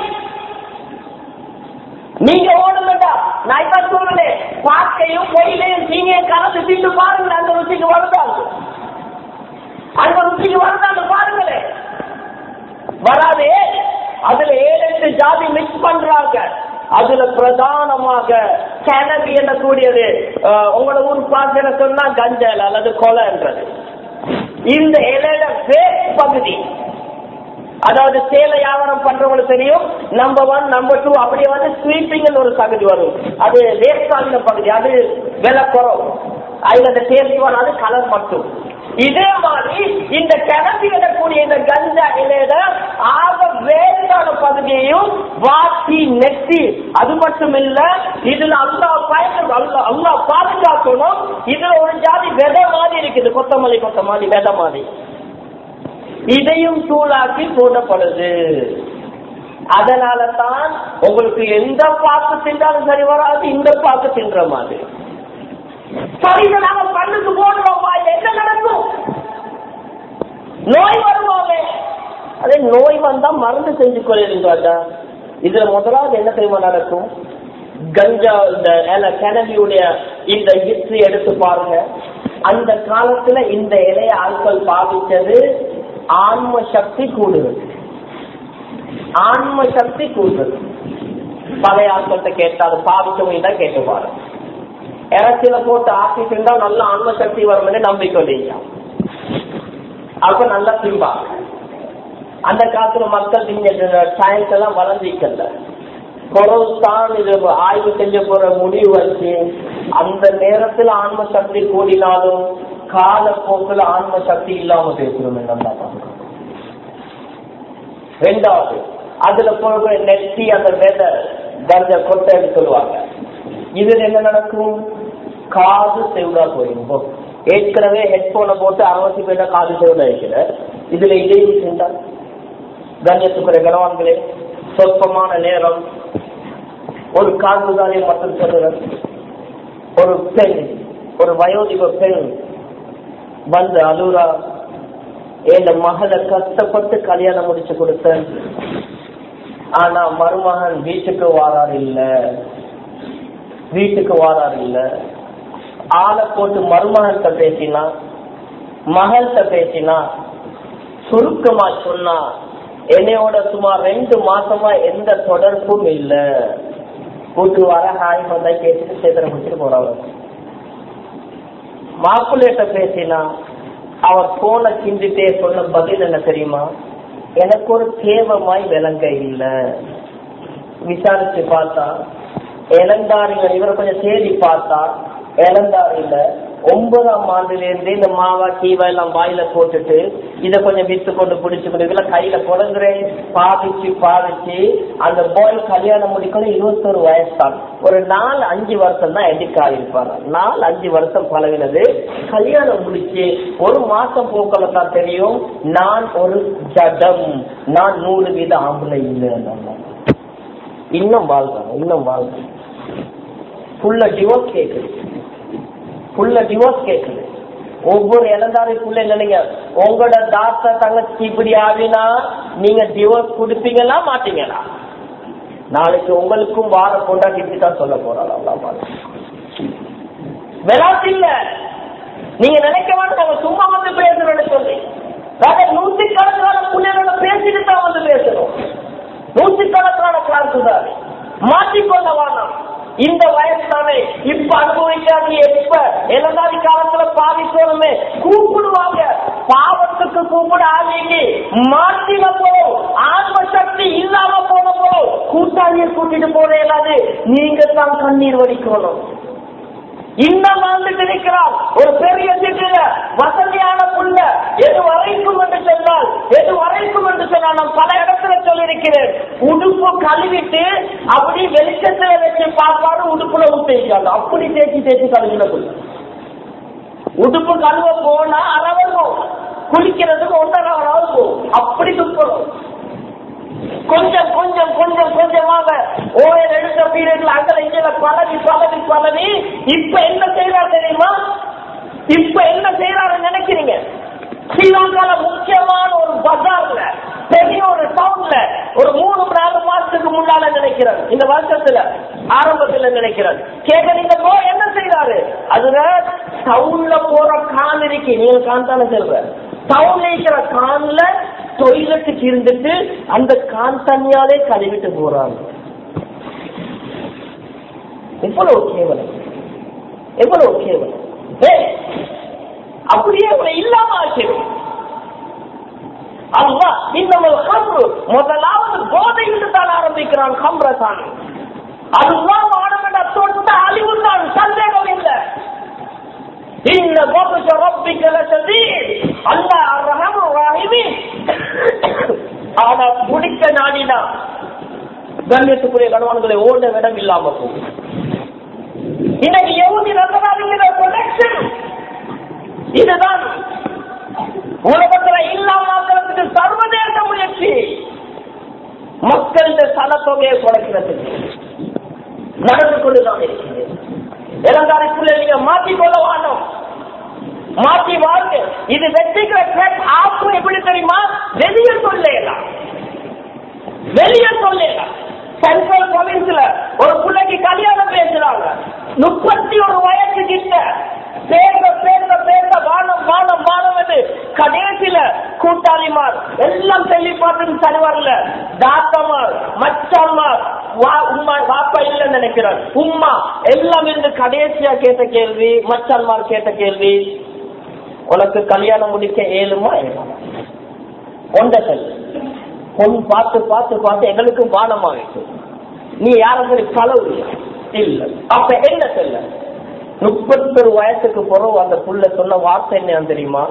நீங்க ஓடுங்கடா நான் இப்ப சொல்றேன் பாக்கையும் கோயிலையும் சீனியும் கலந்து தின்னு பாருங்க அந்த ருசிக்கு வருதாங்க அந்த ருசிக்கு வருதாங்க பாருங்களேன் வராதே அதுல ஏழு எட்டு ஜாதி மிக்ஸ் பண்றாங்க அதுல பிரதானமாக கேனபி என்னக்கூடியது உங்களோட ஊர் பாசன சொன்னா கஞ்சல் அல்லது கொலைன்றது இந்த இலையில வேர் பகுதி அதாவது சேலை வியாபாரம் பண்றவங்களுக்கு தெரியும் நம்பர் ஒன் நம்பர் டூ அப்படியே வந்து ஸ்வீப்பிங் ஒரு பகுதி வரும் அது வேஸ்டான பகுதி அது விலை குறவு அதுல அந்த டேஸ்ட் வராது கலர் மட்டும் இதே மாதிரி இந்த கிளம்பி விடக்கூடிய இந்த கஞ்சா இலையில ஆக வேறான பகுதியையும் வாசி நெத்தி அது மட்டும் இல்ல இதுல அல்லா பயன் அல்லா அல்லா பாதுகாக்கணும் இதுல ஒரு ஜாதி விதை மாதிரி இருக்குது கொத்தமல்லி கொத்தமல்லி விதை மாதிரி இதையும் தூளாக்கி போடப்படுது அதனால தான் உங்களுக்கு எந்த பாக்கு தின்றாலும் சரி வராது இந்த பாக்கு தின்ற மாதிரி சரி இதை நாம பண்ணுக்கு போடுறோமா என்ன நடக்கும் நோய் வருவாங்க அதே நோய் வந்தா மருந்து செஞ்சு கொள்ளிருந்தாட்டா இதுல முதலாவது என்ன தெரியுமா நடக்கும் கஞ்சா இந்த கிணவியுடைய இந்த ஹிஸ்டரி எடுத்து பாருங்க அந்த காலத்துல இந்த இலைய ஆட்கள் பாவிச்சது ஆன்ம சக்தி கூடுவது ஆன்ம சக்தி கூடுவது பழைய ஆட்கள்கிட்ட கேட்டாது பாவிச்சவங்க தான் கேட்டு பாருங்க இறச்சியில போட்டு ஆக்கி தின்றா நல்ல ஆன்ம சக்தி வரும்னு நம்பிக்கை இல்லையா அப்ப நல்லா திம்பாங்க அந்த காலத்துல மக்கள் நீங்க சயின்ஸ் எல்லாம் வளர்ந்திக்கல குறவுதான் இது ஆய்வு செஞ்ச போற முடிவு வச்சு அந்த நேரத்துல ஆன்ம சக்தி கூடினாலும் காலப்போக்கில் ஆன்ம சக்தி இல்லாம பேசணும் நல்லா ரெண்டாவது அதுல போக நெட்டி அந்த விதை கஞ்ச கொட்டைன்னு சொல்லுவாங்க இதுல என்ன நடக்கும் காது செவிடா போயிடும் ஏற்கனவே ஹெட்போனை போட்டு அறுபத்தி பேட்டா காது செவிடா இருக்கிற இதுல இதையும் சென்றால் கண்ணியத்துக்குரிய கனவான்களே சொற்பமான நேரம் ஒரு காதுதாரியை மட்டும் சொல்லுறேன் ஒரு பெண் ஒரு வயோதிப பெண் வந்து அலூரா என் மகளை கஷ்டப்பட்டு கல்யாணம் முடிச்சு கொடுத்தேன் ஆனா மருமகன் வீட்டுக்கு வாரார் இல்ல வீட்டுக்கு வாரார் இல்ல ஆளை போட்டு மருமகன்கிட்ட பேசினா மகள்கிட்ட பேசினா சுருக்கமா சொன்னா என்னையோட சுமார் ரெண்டு மாசமா எந்த தொடர்பும் இல்ல கூட்டு வர ஹாய் வந்தா கேட்டுட்டு சேத்திர முடிச்சுட்டு போறாங்க மாப்பிள்ளைகிட்ட பேசினா அவர் போன கிண்டிட்டே சொன்ன பதில் என்ன தெரியுமா எனக்கு ஒரு தேவமாய் விளங்க இல்ல விசாரிச்சு பார்த்தா இளந்தாரிங்க இவரை கொஞ்சம் தேடி பார்த்தா இளந்தாரில ஒன்பதாம் ஆண்டுல இருந்து இந்த மாவா கீவா எல்லாம் வாயில போட்டுட்டு இத கொஞ்சம் வித்து கொண்டு பிடிச்சு கொண்டு இதெல்லாம் கையில புலங்குறேன் பாதிச்சு பாதிச்சு அந்த பாய் கல்யாணம் முடிக்கணும் இருபத்தொரு வயசு தான் ஒரு நாலு அஞ்சு வருஷம் தான் எடிக் ஆகிருப்பாரு நாலு அஞ்சு வருஷம் பழகினது கல்யாணம் முடிச்சு ஒரு மாசம் போக்கல தான் தெரியும் நான் ஒரு ஜடம் நான் நூறு வீத ஆம்பளை இல்லை இன்னும் வாழ்றாங்க இன்னும் வாழ்றாங்க ஃபுல்லா டிவோர்ஸ் கேக்குது ஃபுல்லா டிவோர்ஸ் கேக்குது ஒவ்வொரு இளந்தாரிக்குள்ள நினைங்க உங்களோட தாத்தா தங்கச்சி இப்படி ஆவினா நீங்க டிவோர்ஸ் கொடுப்பீங்களா மாட்டீங்களா நாளைக்கு உங்களுக்கும் வார கொண்டாடி இப்படி தான் சொல்ல போறாங்க விளாட்டு இல்ல நீங்க நினைக்க மாட்டோம் நம்ம சும்மா வந்து பேசுறோம்னு சொல்லி வேற நூற்றுக்கணக்கான பிள்ளைகளோட பேசிட்டு தான் வந்து பேசணும் நூற்றுக்கணக்கான கிளாஸ் தான் மாற்றிக்கொள்ள வேணாம் இந்த வயசு தானே இப்ப அனுபவிக்காது எப்ப இளந்தாரி காலத்துல பாதிக்கணுமே கூப்பிடுவாங்க பாவத்துக்கு கூப்பிட ஆகிக்கு மாற்றின போறோம் ஆத்ம சக்தி இல்லாம போன போறோம் கூட்டாளியை கூட்டிட்டு போற இயலாது நீங்க தான் கண்ணீர் வடிக்கணும் இன்னும் வாழ்ந்துட்டு இருக்கிறார் ஒரு பெரிய சிட்டில வசதியான புள்ள எது வரைக்கும் என்று சொன்னால் எது வரைக்கும் என்று சொன்னால் நான் பல இடத்துல சொல்லியிருக்கிறேன் உடுப்பு கழுவிட்டு அப்படி வெளிச்சத்துல வச்சு பார்ப்பாரு உடுப்புல ஊற்றிக்காது அப்படி தேய்ச்சி தேய்ச்சி கழுவின புள்ள உடுப்பு கழுவ போனா அரவணும் குளிக்கிறதுக்கு ஒன்றரை அவர் ஆகும் அப்படி துப்புறோம் கொஞ்சம் கொஞ்சம் கொஞ்சம் கொஞ்சமாக ஓயல் எடுத்த பீரியட்ல அங்கல இங்க பழகி பழகி பழகி இப்ப என்ன செய்யறாரு தெரியுமா இப்ப என்ன செய்யறாரு நினைக்கிறீங்க ஸ்ரீலங்கால முக்கியமான ஒரு பஜார்ல பெரிய ஒரு டவுன்ல ஒரு மூணு நாலு மாசத்துக்கு முன்னால நினைக்கிறார் இந்த வருஷத்துல ஆரம்பத்துல நினைக்கிறார் கேக்குறீங்க போ என்ன செய்யறாரு அதுல டவுன்ல போற கான் இருக்கு நீங்க கான் தானே சொல்ற டவுன்ல இருக்கிற கான்ல டொய்லெட்டுக்கு இருந்துட்டு அந்த கான் தண்ணியாலே கழுவிட்டு போறாங்க எவ்வளவு கேவலம் எவ்வளவு கேவலம் ஏய், அப்படியே உங்களை இல்லாம ஆக்கிடும் அல்லா இன்னும் ஹம்ரு முதலாவது போதையில் தான் ஆரம்பிக்கிறான் ஹம்ரதான் அதுதான் ஆனவன தொட்ட அழிவு தான் சந்தேகம் இல்லை இன்ன பபுஷ ரப்பிக்க லசதீத் அல்லாஹ் அர்ஹமு ராஹிமீன் ஆனா பிடிக்க நாடினா கண்ணியத்துக்குரிய கணவன்களை ஓட இடம் இல்லாம போகும் இன்னைக்கு யகுதி ரத்தனாவிங்கிற ப்ரொடெக்ஷன் இதுதான் உலகத்துல இல்லாமக்கிறதுக்கு சர்வதேச முயற்சி மக்களின் சனத்தொகையை குறைக்கிறதுக்கு நடந்து கொண்டுதான் இருக்கிறது இளந்தாரிக்குள்ள நீங்க மாற்றிக்கொள்ள வேண்டும் மாற்றி வாழ்ங்க இது வெற்றிக்கிற ட்ரெக் ஆப்பு எப்படி தெரியுமா வெளியே சொல்லலாம் வெளியே சொல்லலாம் சென்ட்ரல் ப்ரொவின்ஸ்ல ஒரு பிள்ளைக்கு கல்யாணம் பேசுறாங்க முப்பத்தி ஒரு வயசு கிட்ட பேச பேச பேச வானம் வானம் வானம் என்று கடைசியில கூட்டாளிமார் எல்லாம் சொல்லி பார்த்து சரி வரல தாத்தமார் மச்சாமார் வா- உம்மா பாப்பா இல்லைன்னு நினைக்கிறார் உம்மா எல்லாம் இருந்து கடைசியா கேட்ட கேள்வி மச்சான்மார் கேட்ட கேள்வி உனக்கு கல்யாணம் முடிக்க ஏழுமா ஏழுமா ஒன்ற செல் பொன் பார்த்து பார்த்து பார்த்து எங்களுக்கு பானமா இருக்கு நீ யாரும் சரி பழவு இல்ல அப்ப என்ன செல்ல முப்பத்தொரு வயசுக்கு பிறகு அந்த புள்ள சொன்ன வார்த்தை என்ன தெரியுமா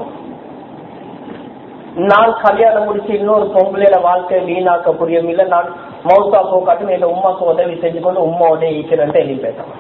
நான் கல்யாணம் முடிச்சு இன்னொரு பொம்பளையில வாழ்க்கை வீணாக்க புரியமில்ல நான் மௌசா போக்காட்டும் என் உமாக்கு உதவி செஞ்சு கொண்டு உமாவோட ஈக்கிறேன்ட்டு எழுதி பேசுறேன்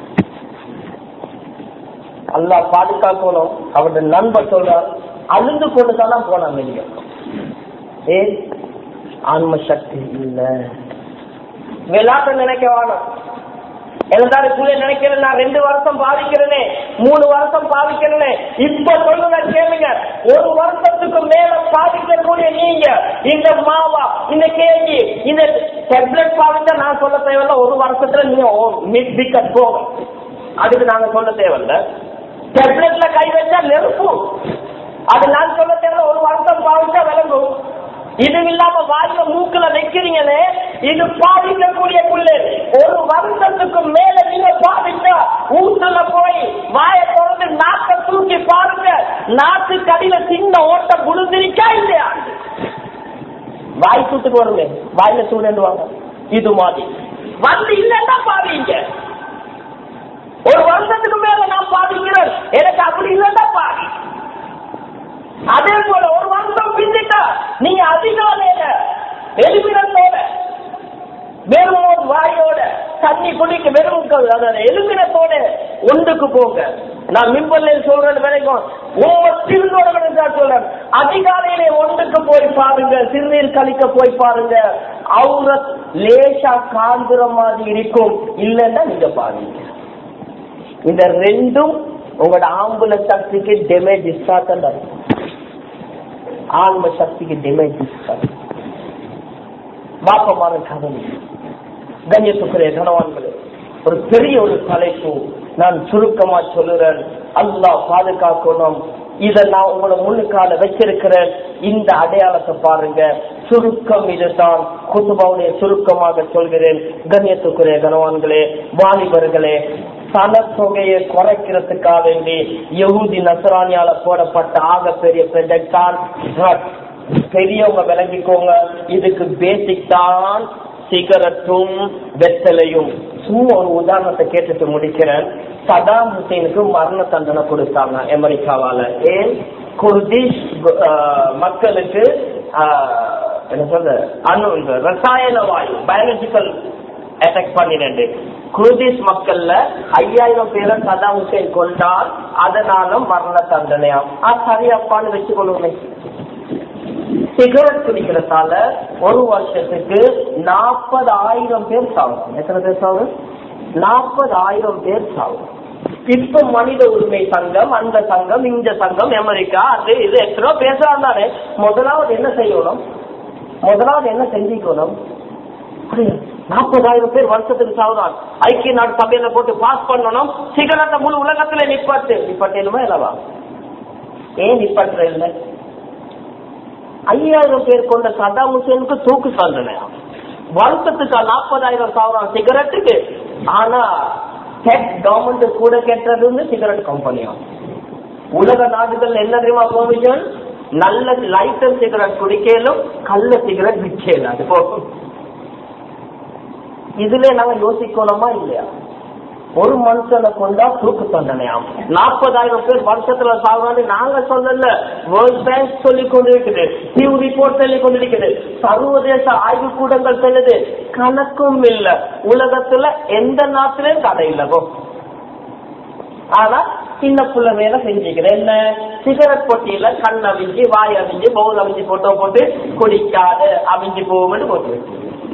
அல்லா பாதுகாக்கணும் அவருடைய நண்பர் சொல்றார் அழுந்து கொண்டு தான் போனான் வெளியே ஏ ஆன்ம சக்தி இல்ல விளையாட்ட நினைக்க வேணும் எல்லாருக்குள்ளே நினைக்கிறேன் நான் ரெண்டு வருஷம் பாதிக்கிறேனே மூணு வருஷம் பாதிக்கிறேனே இப்ப சொல்லுங்க கேளுங்க ஒரு வருஷத்துக்கு மேல பாதிக்கக்கூடிய நீங்க இந்த மாவா இந்த கேஜி இந்த டெப்லெட் பாதிச்சா நான் சொல்ல தேவையில்ல ஒரு வருஷத்துல நீங்க மிட் பிக்கட் போகும் அதுக்கு நாங்க சொல்ல தேவையில்ல டெப்லெட்ல கை வச்சா நெருப்பு அது நான் சொல்ல தேவையில்ல ஒரு வருஷம் பாதிச்சா விளங்கும் இது இல்லாம வாயில மூக்குல வைக்கிறீங்களே இது பாதிக்கக்கூடிய புள்ளு ஒரு வருஷத்துக்கு மேல நீங்க பாதிச்சா ஊட்டுல போய் வாயை திறந்து நாக்க தூக்கி பாருங்க நாக்கு கடியில சின்ன ஓட்ட புழுந்திருக்கா இல்லையா வாய் சூட்டுக்கு வருமே வாயில சூடுவாங்க இது மாதிரி வந்து இல்லைன்னா பாவீங்க ஒரு வருஷத்துக்கு மேல நான் பாதிக்கிறேன் எனக்கு அப்படி இல்லைன்னா பாதி அதே போல ஒரு வருஷம் பிந்திட்டா நீங்க அதிகாலையில எலுமினத்தோட வெறும் ஒரு வாயோட தண்ணி குடிக்க வெறும் அதாவது எலுமினத்தோட ஒன்றுக்கு போங்க நான் மிம்பல்ல சொல்றது வரைக்கும் ஒவ்வொரு சிறுநோட சொல்றேன் அதிகாலையிலே ஒன்றுக்கு போய் பாருங்க சிறுநீர் கழிக்க போய் பாருங்க அவங்க லேசா காந்துற மாதிரி இருக்கும் இல்லைன்னா நீங்க பாருங்க இந்த ரெண்டும் உங்களோட ஆம்புல சக்திக்கு டேமேஜ் இஸ்டாத்தான் ஆன்ம சக்திக்கு டேமேஜ் இஸ்டாத் பாப்பமான கதவு கண்ணியத்துக்குரிய கணவான்களே ஒரு பெரிய ஒரு தலைப்பு நான் சுருக்கமா சொல்லுறேன் அல்லாஹ் பாதுகாக்கணும் இத நான் உங்களோட முன்னுக்கால வச்சிருக்கிறேன் இந்த அடையாளத்தை பாருங்க சுருக்கம் இதுதான் குத்துபாவுடைய சுருக்கமாக சொல்கிறேன் கண்ணியத்துக்குரிய கனவான்களே வாலிபர்களே சனத்தொகையை குறைக்கிறதுக்காக வேண்டி யகுதி நசராணியால போடப்பட்ட ஆக பெரிய ப்ரொஜெக்ட் தான் பெரியவங்க விளங்கிக்கோங்க இதுக்கு பேசிக் தான் சிகரெட்டும் வெத்தலையும் சும்மா ஒரு உதாரணத்தை கேட்டுட்டு முடிக்கிறேன் சதாம் ஹுசைனுக்கு மரண தண்டனை கொடுத்தாங்க அமெரிக்காவால ஏன் குர்திஷ் மக்களுக்கு என்ன சொல்ற அணு இந்த ரசாயன வாயு பயாலஜிக்கல் அட்டாக் பண்ணினது குர்திஷ் மக்கள்ல ஐயாயிரம் பேரை சதாம் ஹுசைன் கொண்டால் அதனால மரண தண்டனையாம் ஆ சரியாப்பான்னு வச்சுக்கொள்ளுமே சிகரெட் குடிக்கிறதால ஒரு வருஷத்துக்கு நாற்பது ஆயிரம் பேர் சாகும் எத்தனை பேர் சாகும் நாற்பது ஆயிரம் பேர் சாகும் இப்ப மனித உரிமை சங்கம் அந்த சங்கம் இந்த சங்கம் அமெரிக்கா அது இது எத்தனோ பேசுறாங்க முதலாவது என்ன செய்யணும் முதலாவது என்ன செஞ்சுக்கணும் நாற்பதாயிரம் பேர் வருஷத்துக்கு சாகுதான் ஐக்கிய நாடு சபையில போட்டு பாஸ் பண்ணணும் சிகரெட்டை முழு உலகத்துல நிப்பாட்டு நிப்பாட்டேனுமா இல்லவா ஏன் நிப்பாட்டுற இல்லை ஐயாயிரம் பேர் கொண்ட சதாம் ஹுசேனுக்கு தூக்கு தண்டனை வருஷத்துக்கு நாற்பதாயிரம் சாவரம் சிகரெட்டுக்கு ஆனா கவர்மெண்ட் கூட கேட்டது சிகரெட் கம்பெனியா உலக நாடுகள் என்ன தெரியுமா ப்ரொவிஷன் நல்ல லைட்டர் சிகரெட் குடிக்கலும் கள்ள சிகரெட் விற்கல அது போகும் இதுல நாங்க யோசிக்கணுமா இல்லையா ஒரு மனுஷனை கொண்டா தூக்கு தண்டனையாம் நாற்பதாயிரம் பேர் வருஷத்துல சாகுறான்னு நாங்க சொல்லல வேர்ல்ட் பேங்க் சொல்லி கொண்டிருக்குது நியூ ரிப்போர்ட் சொல்லி கொண்டிருக்குது சர்வதேச ஆய்வு கூடங்கள் சொல்லுது கணக்கும் இல்ல உலகத்துல எந்த நாட்டிலையும் கடை இல்லவோ ஆனா சின்ன புள்ள மேல செஞ்சுக்கிறேன் என்ன சிகரெட் பொட்டியில கண் அவிஞ்சு வாய் அவிஞ்சு பவுல் அவிஞ்சு போட்டோ போட்டு குடிக்காது அவிஞ்சு போகும்னு போட்டு வச்சு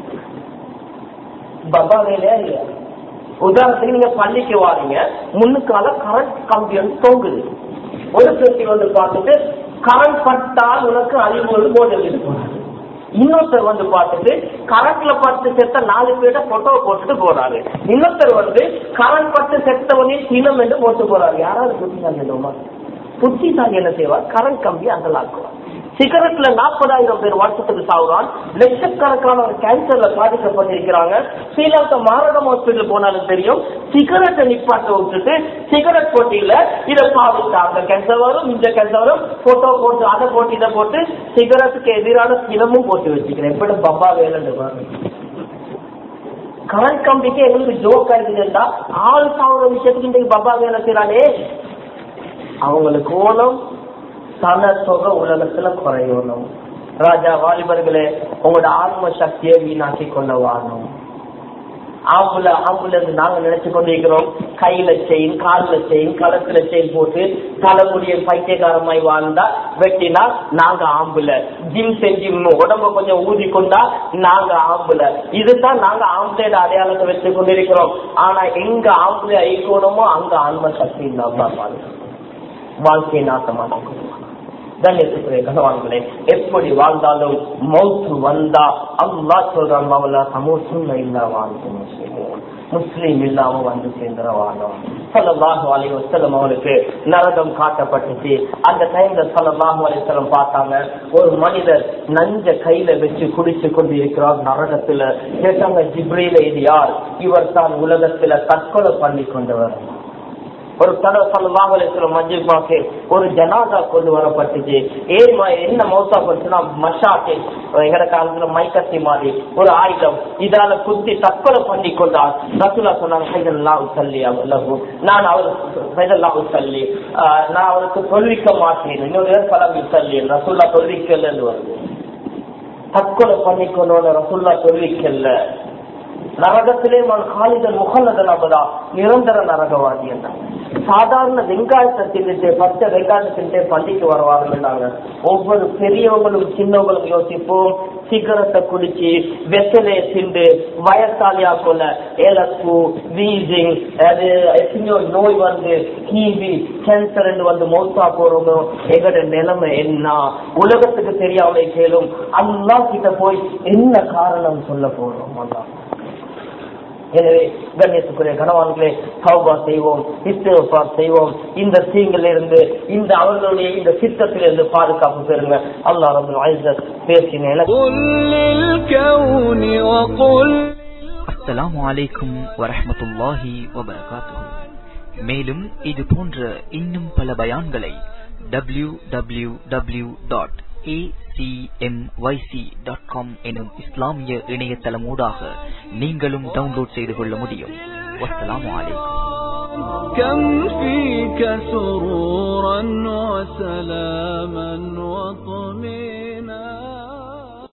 பப்பா வேலையா இல்லையா உதாரணத்துக்கு நீங்க பள்ளிக்கு வாரீங்க முன்னுக்கால கரண்ட் கம்பி வந்து தொங்குது ஒரு பெட்டி வந்து பார்த்துட்டு கரண்ட் பட்டால் உனக்கு அறிவு போர்டு எழுதிட்டு போறாரு இன்னொருத்தர் வந்து பார்த்துட்டு கரண்ட்ல பட்டு செத்த நாலு பேரை போட்டோ போட்டுட்டு போறாரு இன்னொருத்தர் வந்து கரண்ட் பட்டு செத்தவனே சினம் என்று போட்டு போறாரு யாராவது புத்திசாலிமா புத்திசாலி என்ன செய்வார் கரண்ட் கம்பி அங்கலாக்குவார் சிகரெட்ல நாற்பதாயிரம் பேர் வருஷத்துக்கு சாகுறான் லட்சக்கணக்கான கேன்சர்ல பாதிக்கப்பட்டிருக்கிறாங்க ஸ்ரீலங்கா மாரடம் ஹாஸ்பிட்டல் போனாலும் தெரியும் சிகரெட்டை நிப்பாட்ட விட்டுட்டு சிகரெட் போட்டியில இதை பாவித்தாங்க கேன்சர் வரும் இந்த கேன்சர் வரும் போட்டோ போட்டு அதை போட்டு இதை போட்டு சிகரெட்டுக்கு எதிரான சினமும் போட்டு வச்சுக்கிறேன் எப்படி பப்பா வேலைன்னு கரண்ட் கம்பிக்கு எங்களுக்கு ஜோக் இருக்குதுன்னா ஆள் சாகுற விஷயத்துக்கு இன்றைக்கு பப்பா வேலை செய்யறானே அவங்களுக்கு ஓலம் தன தொகை உலகத்துல குறையணும் ராஜா வாலிபர்களே உங்களோட ஆத்ம சக்தியை வீணாக்கி கொள்ள வாணும் ஆம்புல ஆம்புல இருந்து நாங்க நினைச்சு கொண்டிருக்கிறோம் கையில செயின் கால்ல செயின் கலத்துல செயின் போட்டு தலைமுடிய பைத்தியகாரமாய் வாழ்ந்தா வெட்டினா நாங்க ஆம்புல ஜிம் செஞ்சு உடம்ப கொஞ்சம் ஊதி கொண்டா நாங்க ஆம்புல இதுதான் நாங்க ஆம்புலையோட அடையாளத்தை வச்சு கொண்டிருக்கிறோம் ஆனா எங்க ஆம்புல ஐக்கோணமோ அங்க ஆன்ம சக்தி இல்லாம வாழ்க்கை நாட்டமாக கண்ணியத்துக்குரிய கனவான்களே எப்படி வாழ்ந்தாலும் மௌத்து வந்தா அல்லா சொல்றான் மாமல்லா சமூகம் இல்லா வாழ்க்கை முஸ்லிம் முஸ்லீம் இல்லாம வந்து சேர்ந்துற வாழும் சல்லல்லாஹு அலைஹி வஸல்லம் அவருக்கு நரகம் காட்டப்பட்டுச்சு அந்த டைம்ல சல்லல்லாஹு அலைஹி வஸல்லம் பார்த்தாங்க ஒரு மனிதர் நஞ்ச கையில வச்சு குடிச்சு கொண்டு இருக்கிறார் நரகத்துல கேட்டாங்க ஜிப்ரீல இது யார் இவர் தான் உலகத்துல தற்கொலை பண்ணி கொண்டவர் ஒரு தடவை சொல்லலாம் மஞ்சள் பாக்கு ஒரு ஜனாதா கொண்டு வரப்பட்டுச்சு ஏமா என்ன மௌசா போச்சுன்னா மஷாக்கு எங்கட காலத்துல மைக்கத்தி மாதிரி ஒரு ஆயுதம் இதால குத்தி தற்கொலை பண்ணி கொண்டார் ரசூலா சொன்னாங்க சைதல்லா உசல்லி அல்லஹு நான் அவர் சைதல்லா உசல்லி நான் அவருக்கு சொல்விக்க மாட்டேன் இன்னொரு பேர் பலம் உசல்லி ரசூல்லா சொல்விக்கலன்னு வருது தற்கொலை பண்ணிக்கொண்டு ரசூல்லா சொல்விக்கல நரகத்திலே மன் காலிதன் முகல்லதன் அப்பதா நிரந்தர நரகவாதி என்றாங்க சாதாரண வெங்காயத்தை தின்னுட்டு பச்சை வெங்காயத்தை தின்ட்டு பள்ளிக்கு வருவாங்கன்னாங்க ஒவ்வொரு பெரியவங்களும் சின்னவங்களும் யோசிப்போம் சிகரத்தை குடிச்சு வெத்தலையை திண்டு வயசாலியா போல ஏலப்பு வீசிங் அது எத்தனையோ நோய் வந்து டிவி கேன்சர் வந்து மௌத்தா போறோமோ எங்கட நிலைமை என்ன உலகத்துக்கு தெரியாமலே கேளும் அல்லா கிட்ட போய் என்ன காரணம் சொல்ல போறோம் அல்லாஹ் எனவே கண்ணியத்துக்குரிய கணவான்களே சௌபா செய்வோம் இஸ்திஃபார் செய்வோம் இந்த தீங்கில் இருந்து இந்த அவர்களுடைய இந்த சித்தத்தில் இருந்து பாதுகாப்பு பெறுங்க அல்லாஹ் ரபுல் ஐசத் பேசினேன் قل للكون وقل அஸ்ஸலாமு அலைக்கும் வரஹ்மத்துல்லாஹி வபரகாத்துஹு மேலும் இது போன்ற இன்னும் பல பயான்களை W W W dot dot com எனும் இஸ்லாமிய இணையதளமூடாக நீங்களும் டவுன்லோட் செய்து கொள்ள முடியும் வஸ்ஸலாமு அலைக்கும் كم فيك سرورا وسلاما وطمئنا